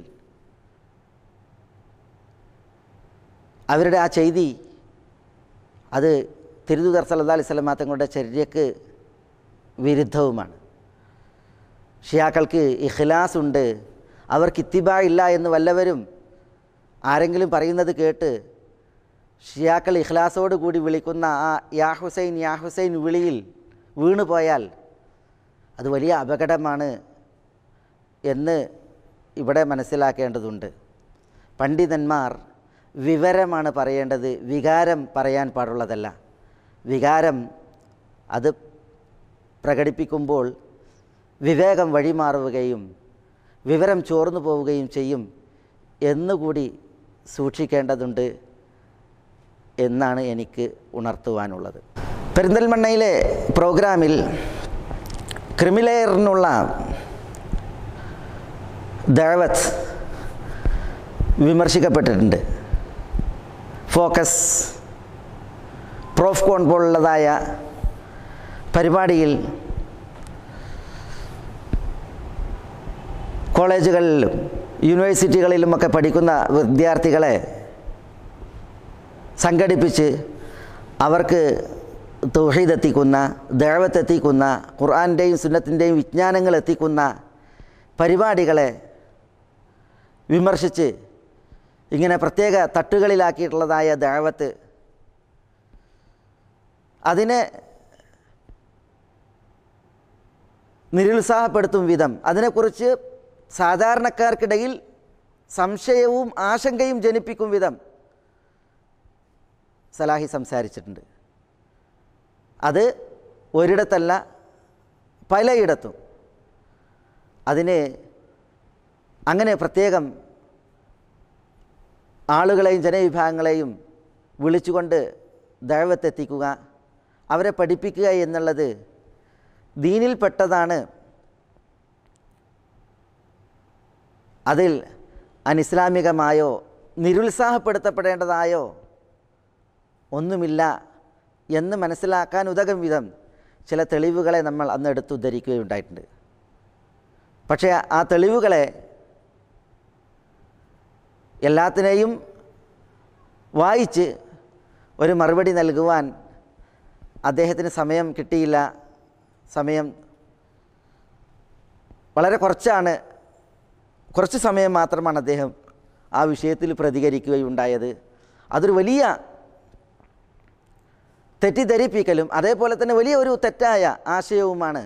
അവരുടെ ആ ചെയ്തി അത് തിരുദൂതർ സല്ലാ അലൈഹി സ്വലമാ തങ്ങളുടെ ചര്യക്ക് വിരുദ്ധവുമാണ് ഷിയാക്കൾക്ക് ഇഖ്ലാസ് ഉണ്ട് അവർക്ക് ഇത്തിബാ ഇല്ല എന്ന് വല്ലവരും ആരെങ്കിലും പറയുന്നത് കേട്ട് ഷിയാക്കൾ ഇഖ്ലാസോട് കൂടി വിളിക്കുന്ന ആ യാ ഹുസൈൻ യാ ഹുസൈൻ വിളിയിൽ വീണു പോയാൽ അത് വലിയ അപകടമാണ് എന്ന് ഇവിടെ മനസ്സിലാക്കേണ്ടതുണ്ട് പണ്ഡിതന്മാർ വിവരമാണ് പറയേണ്ടത് വികാരം പറയാൻ പാടുള്ളതല്ല വികാരം അത് പ്രകടിപ്പിക്കുമ്പോൾ വിവേകം വഴിമാറുകയും വിവരം ചോർന്നു പോവുകയും ചെയ്യും എന്നുകൂടി സൂക്ഷിക്കേണ്ടതുണ്ട് എന്നാണ് എനിക്ക് ഉണർത്തുവാനുള്ളത് പെരിന്തൽമണ്ണയിലെ പ്രോഗ്രാമിൽ ക്രിമിലെയറിനുള്ള ദഴവത്ത് വിമർശിക്കപ്പെട്ടിട്ടുണ്ട് ഫോക്കസ് പ്രോഫ്കോൺ പോലുള്ളതായ പരിപാടിയിൽ കോളേജുകളിലും യൂണിവേഴ്സിറ്റികളിലുമൊക്കെ പഠിക്കുന്ന വിദ്യാർത്ഥികളെ സംഘടിപ്പിച്ച് അവർക്ക് തൗഹീദ് എത്തിക്കുന്ന ദഴവത്ത് എത്തിക്കുന്ന ഖുർആാൻ്റെയും സുന്നത്തിൻ്റെയും വിജ്ഞാനങ്ങൾ എത്തിക്കുന്ന പരിപാടികളെ വിമർശിച്ച് ഇങ്ങനെ പ്രത്യേക തട്ടുകളിലാക്കിയിട്ടുള്ളതായ ദഴവത്ത് അതിനെ നിരുത്സാഹപ്പെടുത്തും വിധം അതിനെക്കുറിച്ച് സാധാരണക്കാർക്കിടയിൽ സംശയവും ആശങ്കയും ജനിപ്പിക്കും വിധം സലാഹി സംസാരിച്ചിട്ടുണ്ട് അത് ഒരിടത്തല്ല പലയിടത്തും അതിന് അങ്ങനെ പ്രത്യേകം ആളുകളെയും ജനവിഭാഗങ്ങളെയും വിളിച്ചുകൊണ്ട് ദഴവത്തെത്തിക്കുക അവരെ പഠിപ്പിക്കുക എന്നുള്ളത് ദീനിൽപ്പെട്ടതാണ് അതിൽ അനിസ്ലാമികമായോ നിരുത്സാഹപ്പെടുത്തപ്പെടേണ്ടതായോ ഒന്നുമില്ല എന്ന് മനസ്സിലാക്കാൻ ഉതകും വിധം ചില തെളിവുകളെ നമ്മൾ അന്ന് എടുത്തുദ്ധരിക്കുകയുണ്ടായിട്ടുണ്ട് പക്ഷേ ആ തെളിവുകളെ എല്ലാത്തിനെയും വായിച്ച് ഒരു മറുപടി നൽകുവാൻ അദ്ദേഹത്തിന് സമയം കിട്ടിയില്ല സമയം വളരെ കുറച്ചാണ് കുറച്ച് സമയം മാത്രമാണ് അദ്ദേഹം ആ വിഷയത്തിൽ പ്രതികരിക്കുകയുണ്ടായത് അതൊരു വലിയ തെറ്റിദ്ധരിപ്പിക്കലും അതേപോലെ തന്നെ വലിയ ഒരു തെറ്റായ ആശയവുമാണ്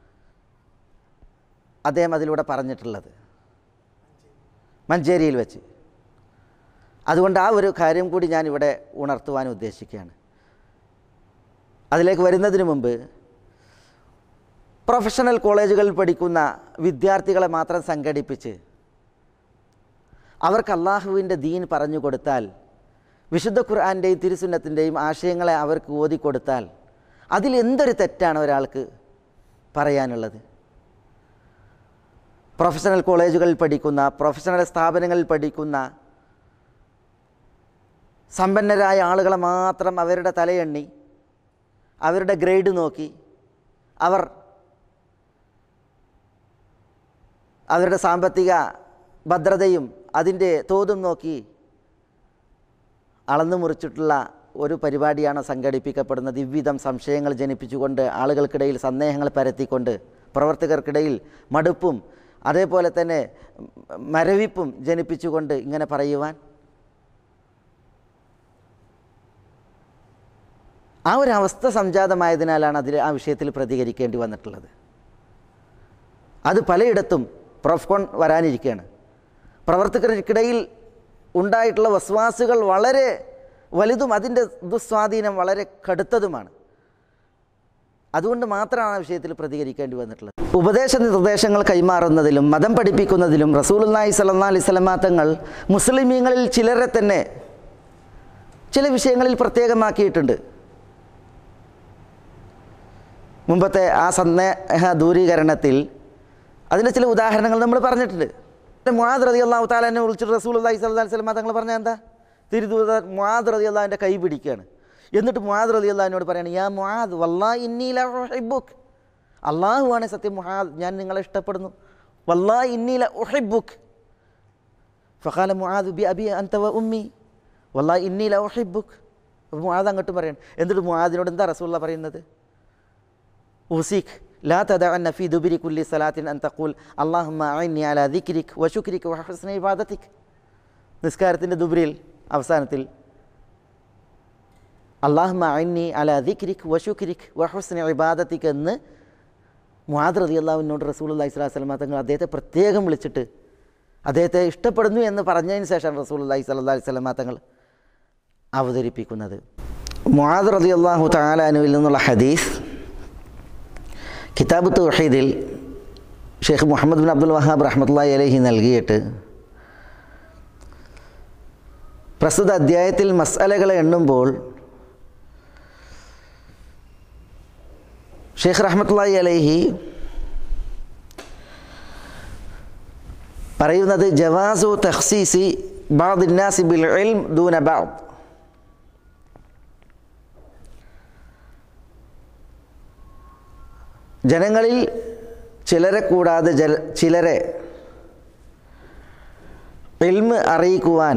അദ്ദേഹം അതിലൂടെ പറഞ്ഞിട്ടുള്ളത് മഞ്ചേരിയിൽ വെച്ച് അതുകൊണ്ട് ആ ഒരു കാര്യം കൂടി ഞാൻ ഇവിടെ ഉണർത്തുവാൻ ഉദ്ദേശിക്കുകയാണ് അതിലേക്ക് വരുന്നതിന് മുമ്പ് പ്രൊഫഷണൽ കോളേജുകളിൽ പഠിക്കുന്ന വിദ്യാർത്ഥികളെ മാത്രം സംഘടിപ്പിച്ച് അവർക്ക് അള്ളാഹുവിൻ്റെ ദീൻ പറഞ്ഞു കൊടുത്താൽ വിശുദ്ധ ഖുർആാൻ്റെയും തിരുസുന്നത്തിൻ്റെയും ആശയങ്ങളെ അവർക്ക് ഓതിക്കൊടുത്താൽ അതിൽ എന്തൊരു തെറ്റാണ് ഒരാൾക്ക് പറയാനുള്ളത് പ്രൊഫഷണൽ കോളേജുകളിൽ പഠിക്കുന്ന പ്രൊഫഷണൽ സ്ഥാപനങ്ങളിൽ പഠിക്കുന്ന സമ്പന്നരായ ആളുകളെ മാത്രം അവരുടെ തലയെണ്ണി അവരുടെ ഗ്രേഡ് നോക്കി അവർ അവരുടെ സാമ്പത്തിക ഭദ്രതയും അതിൻ്റെ തോതും നോക്കി അളന്നു മുറിച്ചിട്ടുള്ള ഒരു പരിപാടിയാണ് സംഘടിപ്പിക്കപ്പെടുന്നത് ഇவ்விധം സംശയങ്ങൾ ജനിപ്പിച്ചുകൊണ്ട് ആളുകൾക്കിടയിൽ സന്ദേഹങ്ങൾ പരത്തിക്കൊണ്ട് പ്രവർത്തകർക്കിടയിൽ മടുപ്പും അതേപോലെ തന്നെ മരവിപ്പും ജനിപ്പിച്ചുകൊണ്ട് ഇങ്ങനെ പറയുവാൻ ആ ഒരു അവസ്ഥ സംജാതമായതിനാലാണ് അതിൽ ആ വിഷയത്തിൽ പ്രതികരിക്കേണ്ടി വന്നിട്ടുള്ളത് അത് പലയിടത്തും പ്രൊഫ്കോൺ വരാനിരിക്കുകയാണ് പ്രവർത്തകർക്കിടയിൽ ഉണ്ടായിട്ടുള്ള വസ്വാസുകൾ വളരെ വലുതും അതിൻ്റെ ദുസ്വാധീനം വളരെ കടുത്തതുമാണ് അതുകൊണ്ട് മാത്രമാണ് ആ വിഷയത്തിൽ പ്രതികരിക്കേണ്ടി വന്നിട്ടുള്ളത് ഉപദേശ നിർദ്ദേശങ്ങൾ കൈമാറുന്നതിലും മതം പഠിപ്പിക്കുന്നതിലും റസൂലുല്ലാഹി സല്ലാ അലൈഹി സ്വലമാ തങ്ങൾ മുസ്ലിമീങ്ങളിൽ ചിലരെ തന്നെ ചില വിഷയങ്ങളിൽ പ്രത്യേകമാക്കിയിട്ടുണ്ട് മുമ്പത്തെ ആ സന്ദേഹ ദൂരീകരണത്തിൽ അതിൻ്റെ ചില ഉദാഹരണങ്ങൾ നമ്മൾ പറഞ്ഞിട്ടുണ്ട് മുഹാദ് റതി അള്ളാഹു താലാനെ വിളിച്ചിട്ട് റസൂൽ അള്ളാഹി സ്വല്ലാ സ്വലമ തങ്ങൾ പറഞ്ഞാൽ എന്താ തിരുദൂത മുഹാദ് റതി അള്ളാഹിൻ്റെ കൈ പിടിക്കുകയാണ് എന്നിട്ട് മുഹാദ് റതി അള്ളാഹിനോട് പറയാണ് യാ മുഹാദ് വല്ലാ ഇന്നീലുക്ക് അള്ളാഹുവാണ് സത്യം മുഹാദ് ഞാൻ നിങ്ങളെ ഇഷ്ടപ്പെടുന്നു വല്ലാ ഇന്നീല ഉഹിബുക്ക് ഫഖാല മുഹാദ് ബി അബി അന്തവ ഉമ്മി വല്ലാ ഇന്നീല ഉഹിബുക്ക് മുഹാദ് അങ്ങോട്ടും പറയണം എന്നിട്ട് മുഹാദിനോട് എന്താ റസൂള്ള പറയുന്നത് أوصيك لا تدعن في دبر كل صلاة أن تقول اللهم أعني على ذكرك وشكرك وحسن عبادتك നിസ്കാരത്തിൻ്റെ ദുബരിയിൽ അവസാനത്തിൽ അള്ളാഹ്മ അന്നി അല ദിക്രിക് വഷുക്രിക് വഹുസ്ന ഇബാദത്തിക് എന്ന് മുഹാദ് റതി അള്ളാഹുവിനോട് റസൂൽ അള്ളഹി സ്വലാഹു വസ്ലമ തങ്ങൾ അദ്ദേഹത്തെ പ്രത്യേകം വിളിച്ചിട്ട് അദ്ദേഹത്തെ ഇഷ്ടപ്പെടുന്നു എന്ന് പറഞ്ഞതിന് ശേഷം റസൂൽ അള്ളഹി സ്വല്ലാ അലൈഹി സ്വലമ തങ്ങൾ അവതരിപ്പിക്കുന്നത് മുഹാദ് റതി അള്ളാഹു താലാനുവിൽ നിന്നുള്ള ഹദീസ് കിതാബ് തൗഹീദിൽ Sheikh Muhammad bin Abdul Wahhab റഹ്മത്തുള്ളി അലഹി നൽകിയിട്ട് പ്രസ്തുത അധ്യായത്തിൽ മസാലകളെ എണ്ണുമ്പോൾ ഷെയ്ഖ് റഹ്മത്തുള്ളി അലഹി പറയുന്നത് ജവാസു തഹ്സീസി ബാദിന്നാസി ബിൽ ഇൽം ദൂന ബാദ് ജനങ്ങളിൽ ചിലരെ കൂടാതെ ജല ചിലരെ ഇൽമ് അറിയിക്കുവാൻ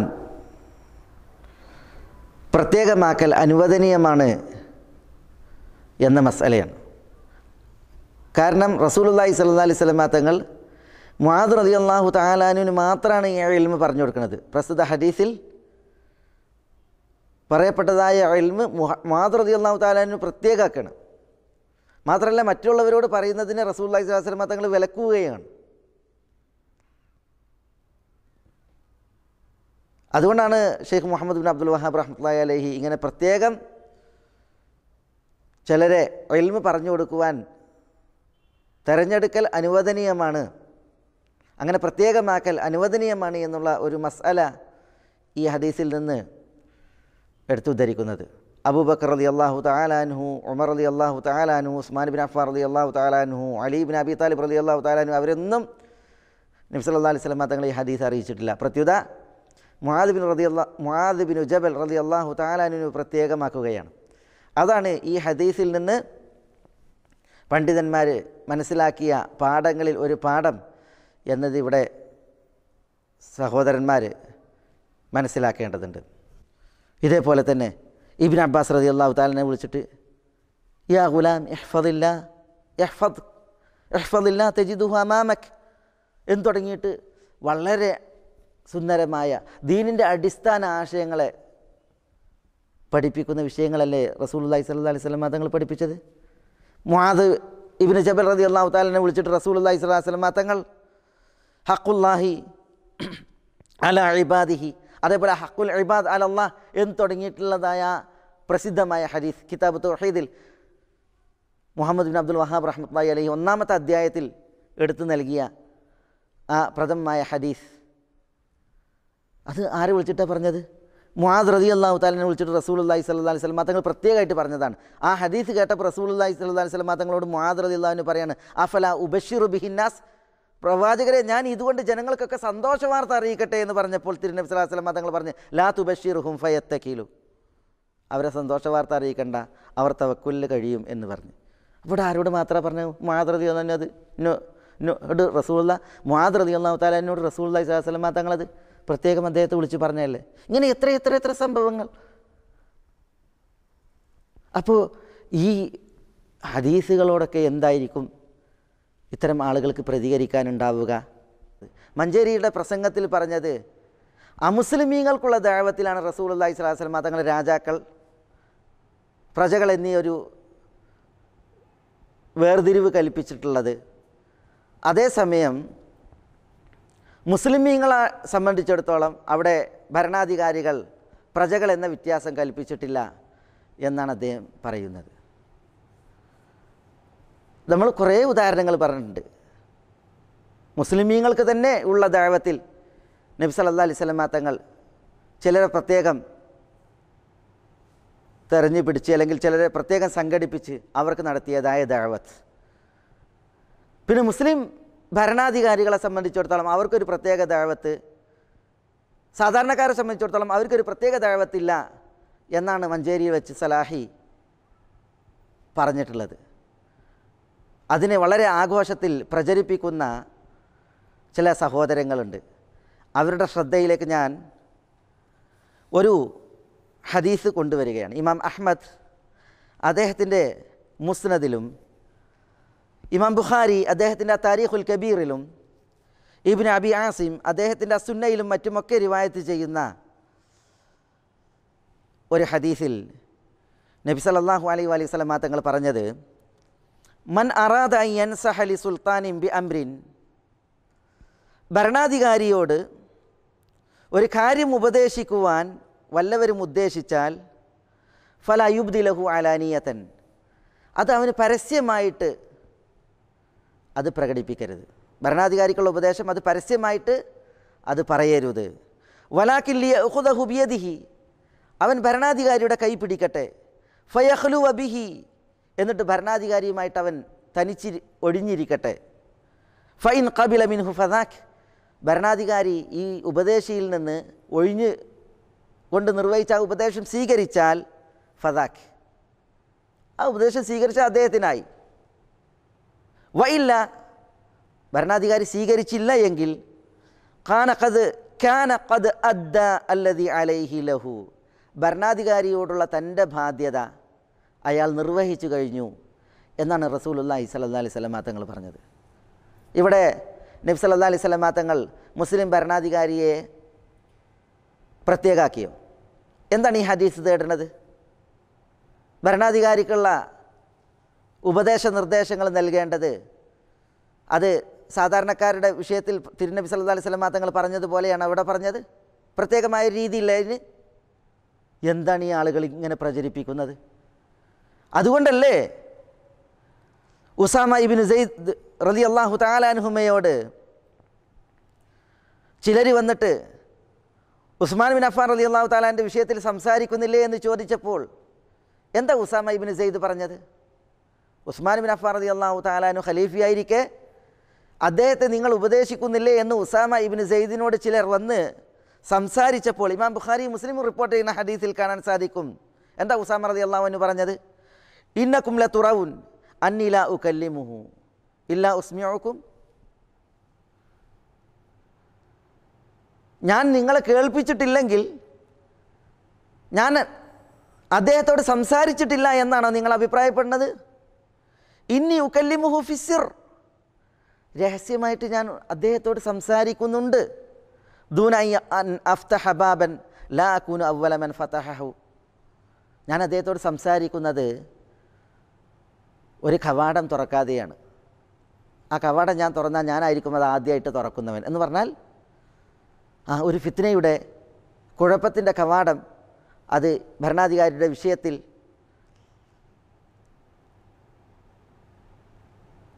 പ്രത്യേകമാക്കൽ അനുവദനീയമാണ് എന്ന മസലയാണ് കാരണം റസൂലുല്ലാഹി സല്ലാ അലൈഹി സ്വലമാ തങ്ങൾ മുഹാദ് റതി അള്ളാഹു താലാനുവിന് മാത്രമാണ് ഈ ഇൽമ് പറഞ്ഞു കൊടുക്കുന്നത് പ്രസ്തുത ഹദീസിൽ പറയപ്പെട്ടതായ ഇൽമ് മുഹാദ് റതി അള്ളാഹു താലാനുവിന് പ്രത്യേകമാക്കണം മാത്രമല്ല മറ്റുള്ളവരോട് പറയുന്നതിന് റസൂല്ലാഹി സ്വലാസ്ലമ തങ്ങൾ വിലക്കുകയാണ് അതുകൊണ്ടാണ് Sheikh Muhammad bin Abdul Wahhab റഹ്മത്തുള്ളി അലഹി ഇങ്ങനെ പ്രത്യേകം ചിലരെ എൽമ് പറഞ്ഞു കൊടുക്കുവാൻ തെരഞ്ഞെടുക്കൽ അനുവദനീയമാണ് അങ്ങനെ പ്രത്യേകമാക്കൽ അനുവദനീയമാണ് എന്നുള്ള ഒരു മസാല ഈ ഹദീസിൽ നിന്ന് എടുത്തുദ്ധരിക്കുന്നത് അബൂബക്കർ അലി അള്ളാഹു താലാൻഹു ഉമർ അലി അള്ളാഹു താലാൻഹു ഉസ്മാൻ ബിൻ അഫാർ അലി അള്ളാഹു താലാൻഹു അലി ബിൻ അബി താലിബ് അലി അള്ളാഹു താലാൻഹു അവരൊന്നും നബ്സല്ലാ അലൈഹി സ്വലമ തങ്ങൾ ഈ ഹദീസ് അറിയിച്ചിട്ടില്ല പ്രത്യുത മുഹാദ് ബിൻ റതി അള്ളാ മുഹാദ് ബിൻ ഉജബൽ റതി അള്ളാഹു താലാനുവിന് പ്രത്യേകമാക്കുകയാണ് അതാണ് ഈ ഹദീസിൽ നിന്ന് പണ്ഡിതന്മാർ മനസ്സിലാക്കിയ പാഠങ്ങളിൽ ഒരു പാഠം എന്നത് ഇവിടെ സഹോദരന്മാർ മനസ്സിലാക്കേണ്ടതുണ്ട് ഇതേപോലെ തന്നെ ഇബിൻ അബ്ബാസ് റതി അള്ളാഹു താലിനെ വിളിച്ചിട്ട് യാ ഗുലാം എഹ്ഫദില്ല എഹ്ഫദ് എഹ്ഫദില്ല തെജിദുഹു അമാമക് എന്ന് തുടങ്ങിയിട്ട് വളരെ സുന്ദരമായ ദീനിൻ്റെ അടിസ്ഥാന ആശയങ്ങളെ പഠിപ്പിക്കുന്ന വിഷയങ്ങളല്ലേ റസൂലുല്ലാഹി സ്വല്ലല്ലാഹി അലൈഹി വസല്ലം തങ്ങൾ പഠിപ്പിച്ചത് മുആദ് ഇബ്നു ജബൽ റതി അള്ളാഹു താലിനെ വിളിച്ചിട്ട് റസൂലുല്ലാഹി സ്വല്ലല്ലാഹി അലൈഹി വസല്ലം തങ്ങൾ ഹക്കുല്ലാഹി അല ഇബാദിഹി അതേപോലെ ഹക്കുൽ ഇബാദ് അലല്ലാ എന്ന് തുടങ്ങിയിട്ടുള്ളതായ പ്രസിദ്ധമായ ഹദീസ് കിതാബ് തൗഹീദിൽ മുഹമ്മദ് ബിൻ അബ്ദുൽ വഹാബ് റഹ്മത്ലായി അലഹി ഒന്നാമത്തെ അധ്യായത്തിൽ എടുത്തു നൽകിയ ആ പ്രഥമമായ ഹദീസ് അത് ആരെ വിളിച്ചിട്ടാണ് പറഞ്ഞത് മുഹാദ് റതി അള്ളാഹു താലിനെ വിളിച്ചിട്ട് റസൂൽ അള്ളാഹി സല്ലാ അലൈഹി സ്വലം തങ്ങൾ പ്രത്യേകമായിട്ട് പറഞ്ഞതാണ് ആ ഹദീസ് കേട്ടപ്പോൾ റസൂൽ അള്ളാഹി സല്ലാ അലൈഹി സ്വലം തങ്ങളോട് മുഹാദ് റതി അള്ളാഹുവിന് പറയാണ് അഫല ഉബഷിർ ബിഹിന്നാസ് പ്രവാചകരെ ഞാൻ ഇതുകൊണ്ട് ജനങ്ങൾക്കൊക്കെ സന്തോഷ വാർത്ത അറിയിക്കട്ടെ എന്ന് പറഞ്ഞപ്പോൾ തിരുനബി സ്വലാഹു വസ്ലം തങ്ങൾ പറഞ്ഞ് ലാ തുബഷീർ ഹും ഫയത്തക്കീലു അവരെ സന്തോഷ വാർത്ത അറിയിക്കണ്ട അവർ തവക്കുലിൽ കഴിയും എന്ന് പറഞ്ഞു അപ്പോൾ ആരോട് മാത്രമേ പറഞ്ഞു മുഹാദ്രതി അത് എന്നോട് റസൂള്ള മുഹാദ്രതി അള്ളാഹു താല എന്നോട് റസൂൽ അള്ളഹി സ്വലാസ്ലം തങ്ങളത് പ്രത്യേകം അദ്ദേഹത്തെ വിളിച്ച് പറഞ്ഞതല്ലേ ഇങ്ങനെ എത്ര എത്ര എത്ര സംഭവങ്ങൾ അപ്പോൾ ഈ ഹദീസുകളോടൊക്കെ എന്തായിരിക്കും ഇത്തരം ആളുകൾക്ക് പ്രതികരിക്കാനുണ്ടാവുക മഞ്ചേരിയുടെ പ്രസംഗത്തിൽ പറഞ്ഞത് അമുസ്ലിമീങ്ങൾക്കുള്ള ദൈവത്തിലാണ് റസൂൽ അള്ളഹി സ്വലാസ്ലം തങ്ങളുടെ രാജാക്കൾ പ്രജകൾ എന്നീ ഒരു വേർതിരിവ് കൽപ്പിച്ചിട്ടുള്ളത് അതേസമയം മുസ്ലിമീങ്ങളെ സംബന്ധിച്ചിടത്തോളം അവിടെ ഭരണാധികാരികൾ പ്രജകൾ എന്ന വ്യത്യാസം കൽപ്പിച്ചിട്ടില്ല എന്നാണ് അദ്ദേഹം പറയുന്നത് നമ്മൾ കുറേ ഉദാഹരണങ്ങൾ പറഞ്ഞിട്ടുണ്ട് മുസ്ലിമീങ്ങൾക്ക് തന്നെ ഉള്ള ദൈവത്തിൽ നബി സല്ലാ അലൈഹി സ്വലമാ തങ്ങൾ ചിലരെ പ്രത്യേകം തെരഞ്ഞു പിടിച്ച് അല്ലെങ്കിൽ ചിലരെ പ്രത്യേകം സംഘടിപ്പിച്ച് അവർക്ക് നടത്തിയതായ ദഴവത്ത് പിന്നെ മുസ്ലിം ഭരണാധികാരികളെ സംബന്ധിച്ചിടത്തോളം അവർക്കൊരു പ്രത്യേക ദഴവത്ത് സാധാരണക്കാരെ സംബന്ധിച്ചിടത്തോളം അവർക്കൊരു പ്രത്യേക ദഴവത്തില്ല എന്നാണ് മഞ്ചേരിയിൽ വെച്ച് സലാഹി പറഞ്ഞിട്ടുള്ളത് അതിനെ വളരെ ആഘോഷത്തിൽ പ്രചരിപ്പിക്കുന്ന ചില സഹോദരങ്ങളുണ്ട് അവരുടെ ശ്രദ്ധയിലേക്ക് ഞാൻ ഒരു ഹദീസ് കൊണ്ടുവരികയാണ് ഇമാം അഹ്മദ് അദ്ദേഹത്തിൻ്റെ മുസ്നദിലും ഇമാം ബുഖാരി അദ്ദേഹത്തിൻ്റെ താരീഖുൽ കബീറിലും ഇബിൻ അബി ആസിം അദ്ദേഹത്തിൻ്റെ അസുന്നയിലും മറ്റുമൊക്കെ റിവായത്ത് ചെയ്യുന്ന ഒരു ഹദീസിൽ നബി സല്ലല്ലാഹു അലൈഹി അലൈഹി സ്വലമ തങ്ങൾ പറഞ്ഞത് മൻ അറാദ അയ്യൻ സഹലി സുൽത്താനിം ബി അംറിൻ ഭരണാധികാരിയോട് ഒരു കാര്യം ഉപദേശിക്കുവാൻ വല്ലവരും ഉദ്ദേശിച്ചാൽ ഫല അയുബ്ദി ലഹു അലാനീയത്തൻ അത് അവന് പരസ്യമായിട്ട് അത് പ്രകടിപ്പിക്കരുത് ഭരണാധികാരിക്കുള്ള ഉപദേശം അത് പരസ്യമായിട്ട് അത് പറയരുത് വലാക്കില്ലിയ ഹുദഹുബിയദിഹി അവൻ ഭരണാധികാരിയുടെ കൈ പിടിക്കട്ടെ ഫയഹ്ലു അബിഹി എന്നിട്ട് ഭരണാധികാരിയുമായിട്ട് അവൻ തനിച്ച് ഒഴിഞ്ഞിരിക്കട്ടെ ഫൈൻ കബില മിൻഹു ഫദാഖ് ഭരണാധികാരി ഈ ഉപദേശിയിൽ നിന്ന് ഒഴിഞ്ഞ് കൊണ്ട് നിർവഹിച്ച ആ ഉപദേശം സ്വീകരിച്ചാൽ ഫദാഖ് ആ ഉപദേശം സ്വീകരിച്ച അദ്ദേഹത്തിനായി വയില്ല ഭരണാധികാരി സ്വീകരിച്ചില്ല എങ്കിൽ ഖാന ഖദ് ഖാന ഖദ് അദ്ദ അല്ലതി അലൈഹി ലഹു ഭരണാധികാരിയോടുള്ള തൻ്റെ ബാധ്യത അയാൾ നിർവഹിച്ചു കഴിഞ്ഞു എന്നാണ് റസൂലുല്ലാഹി സല്ലാ അലൈഹി സ്വലമാ തങ്ങൾ പറഞ്ഞത് ഇവിടെ നബി സല്ലാ അലൈഹി സ്വലമാ തങ്ങൾ മുസ്ലിം ഭരണാധികാരിയെ പ്രത്യേകാക്കിയോ എന്താണ് ഈ ഹദീസ് തേടുന്നത് ഭരണാധികാരിക്കുള്ള ഉപദേശ നിർദ്ദേശങ്ങൾ നൽകേണ്ടത് അത് സാധാരണക്കാരുടെ വിഷയത്തിൽ തിരുനബി സല്ലാ അലൈഹി സ്വലമാ തങ്ങൾ പറഞ്ഞതുപോലെയാണ് അവിടെ പറഞ്ഞത് പ്രത്യേകമായ രീതിയില്ല അതിന് എന്താണ് ഈ ആളുകൾ ഇങ്ങനെ പ്രചരിപ്പിക്കുന്നത് അതുകൊണ്ടല്ലേ ഉസാമ ഇബിൻ സെയ്ദ് റലി അള്ളാഹു താലാൻഹുമയോട് ചിലർ വന്നിട്ട് ഉസ്മാൻ ബിൻ അഫാൻ റലി അള്ളാഹു താലാൻ്റെ വിഷയത്തിൽ സംസാരിക്കുന്നില്ലേ എന്ന് ചോദിച്ചപ്പോൾ എന്താ ഉസാമ ഇബിൻ സെയ്ദ് പറഞ്ഞത് ഉസ്മാൻ ബിൻ അഫാൻ റലി അള്ളാഹു താലാനു ഖലീഫിയായിരിക്കെ അദ്ദേഹത്തെ നിങ്ങൾ ഉപദേശിക്കുന്നില്ലേ എന്ന് ഉസാമ ഇബിൻ സെയ്ദിനോട് ചിലർ വന്ന് സംസാരിച്ചപ്പോൾ ഇമാം ബുഖാരി മുസ്ലിം റിപ്പോർട്ട് ചെയ്യുന്ന ഹദീസിൽ കാണാൻ സാധിക്കും എന്താ ഉസാമ റതി അള്ളാഹുവിന് പറഞ്ഞത് ഇന്നക്കും ല തുറവുൻ അന്നില ഉ കല്ലിമുഹു ഇല്ല ഉസ്മിയോക്കും ഞാൻ നിങ്ങളെ കേൾപ്പിച്ചിട്ടില്ലെങ്കിൽ ഞാൻ അദ്ദേഹത്തോട് സംസാരിച്ചിട്ടില്ല എന്നാണോ നിങ്ങൾ അഭിപ്രായപ്പെടുന്നത് ഇന്നി ഉക്കല്ലിമുഹു ഫിസിർ രഹസ്യമായിട്ട് ഞാൻ അദ്ദേഹത്തോട് സംസാരിക്കുന്നുണ്ട് ദൂനായി അഫ്ത ഹബാബൻ ലാ അക്കൂനു അവലമൻ ഫതഹു ഞാൻ അദ്ദേഹത്തോട് സംസാരിക്കുന്നത് ഒരു കവാടം തുറക്കാതെയാണ് ആ കവാടം ഞാൻ തുറന്നാൽ ഞാനായിരിക്കും അത് ആദ്യമായിട്ട് തുറക്കുന്നവൻ എന്ന് പറഞ്ഞാൽ ആ ഒരു ഫിത്നയുടെ കുഴപ്പത്തിൻ്റെ കവാടം അത് ഭരണാധികാരിയുടെ വിഷയത്തിൽ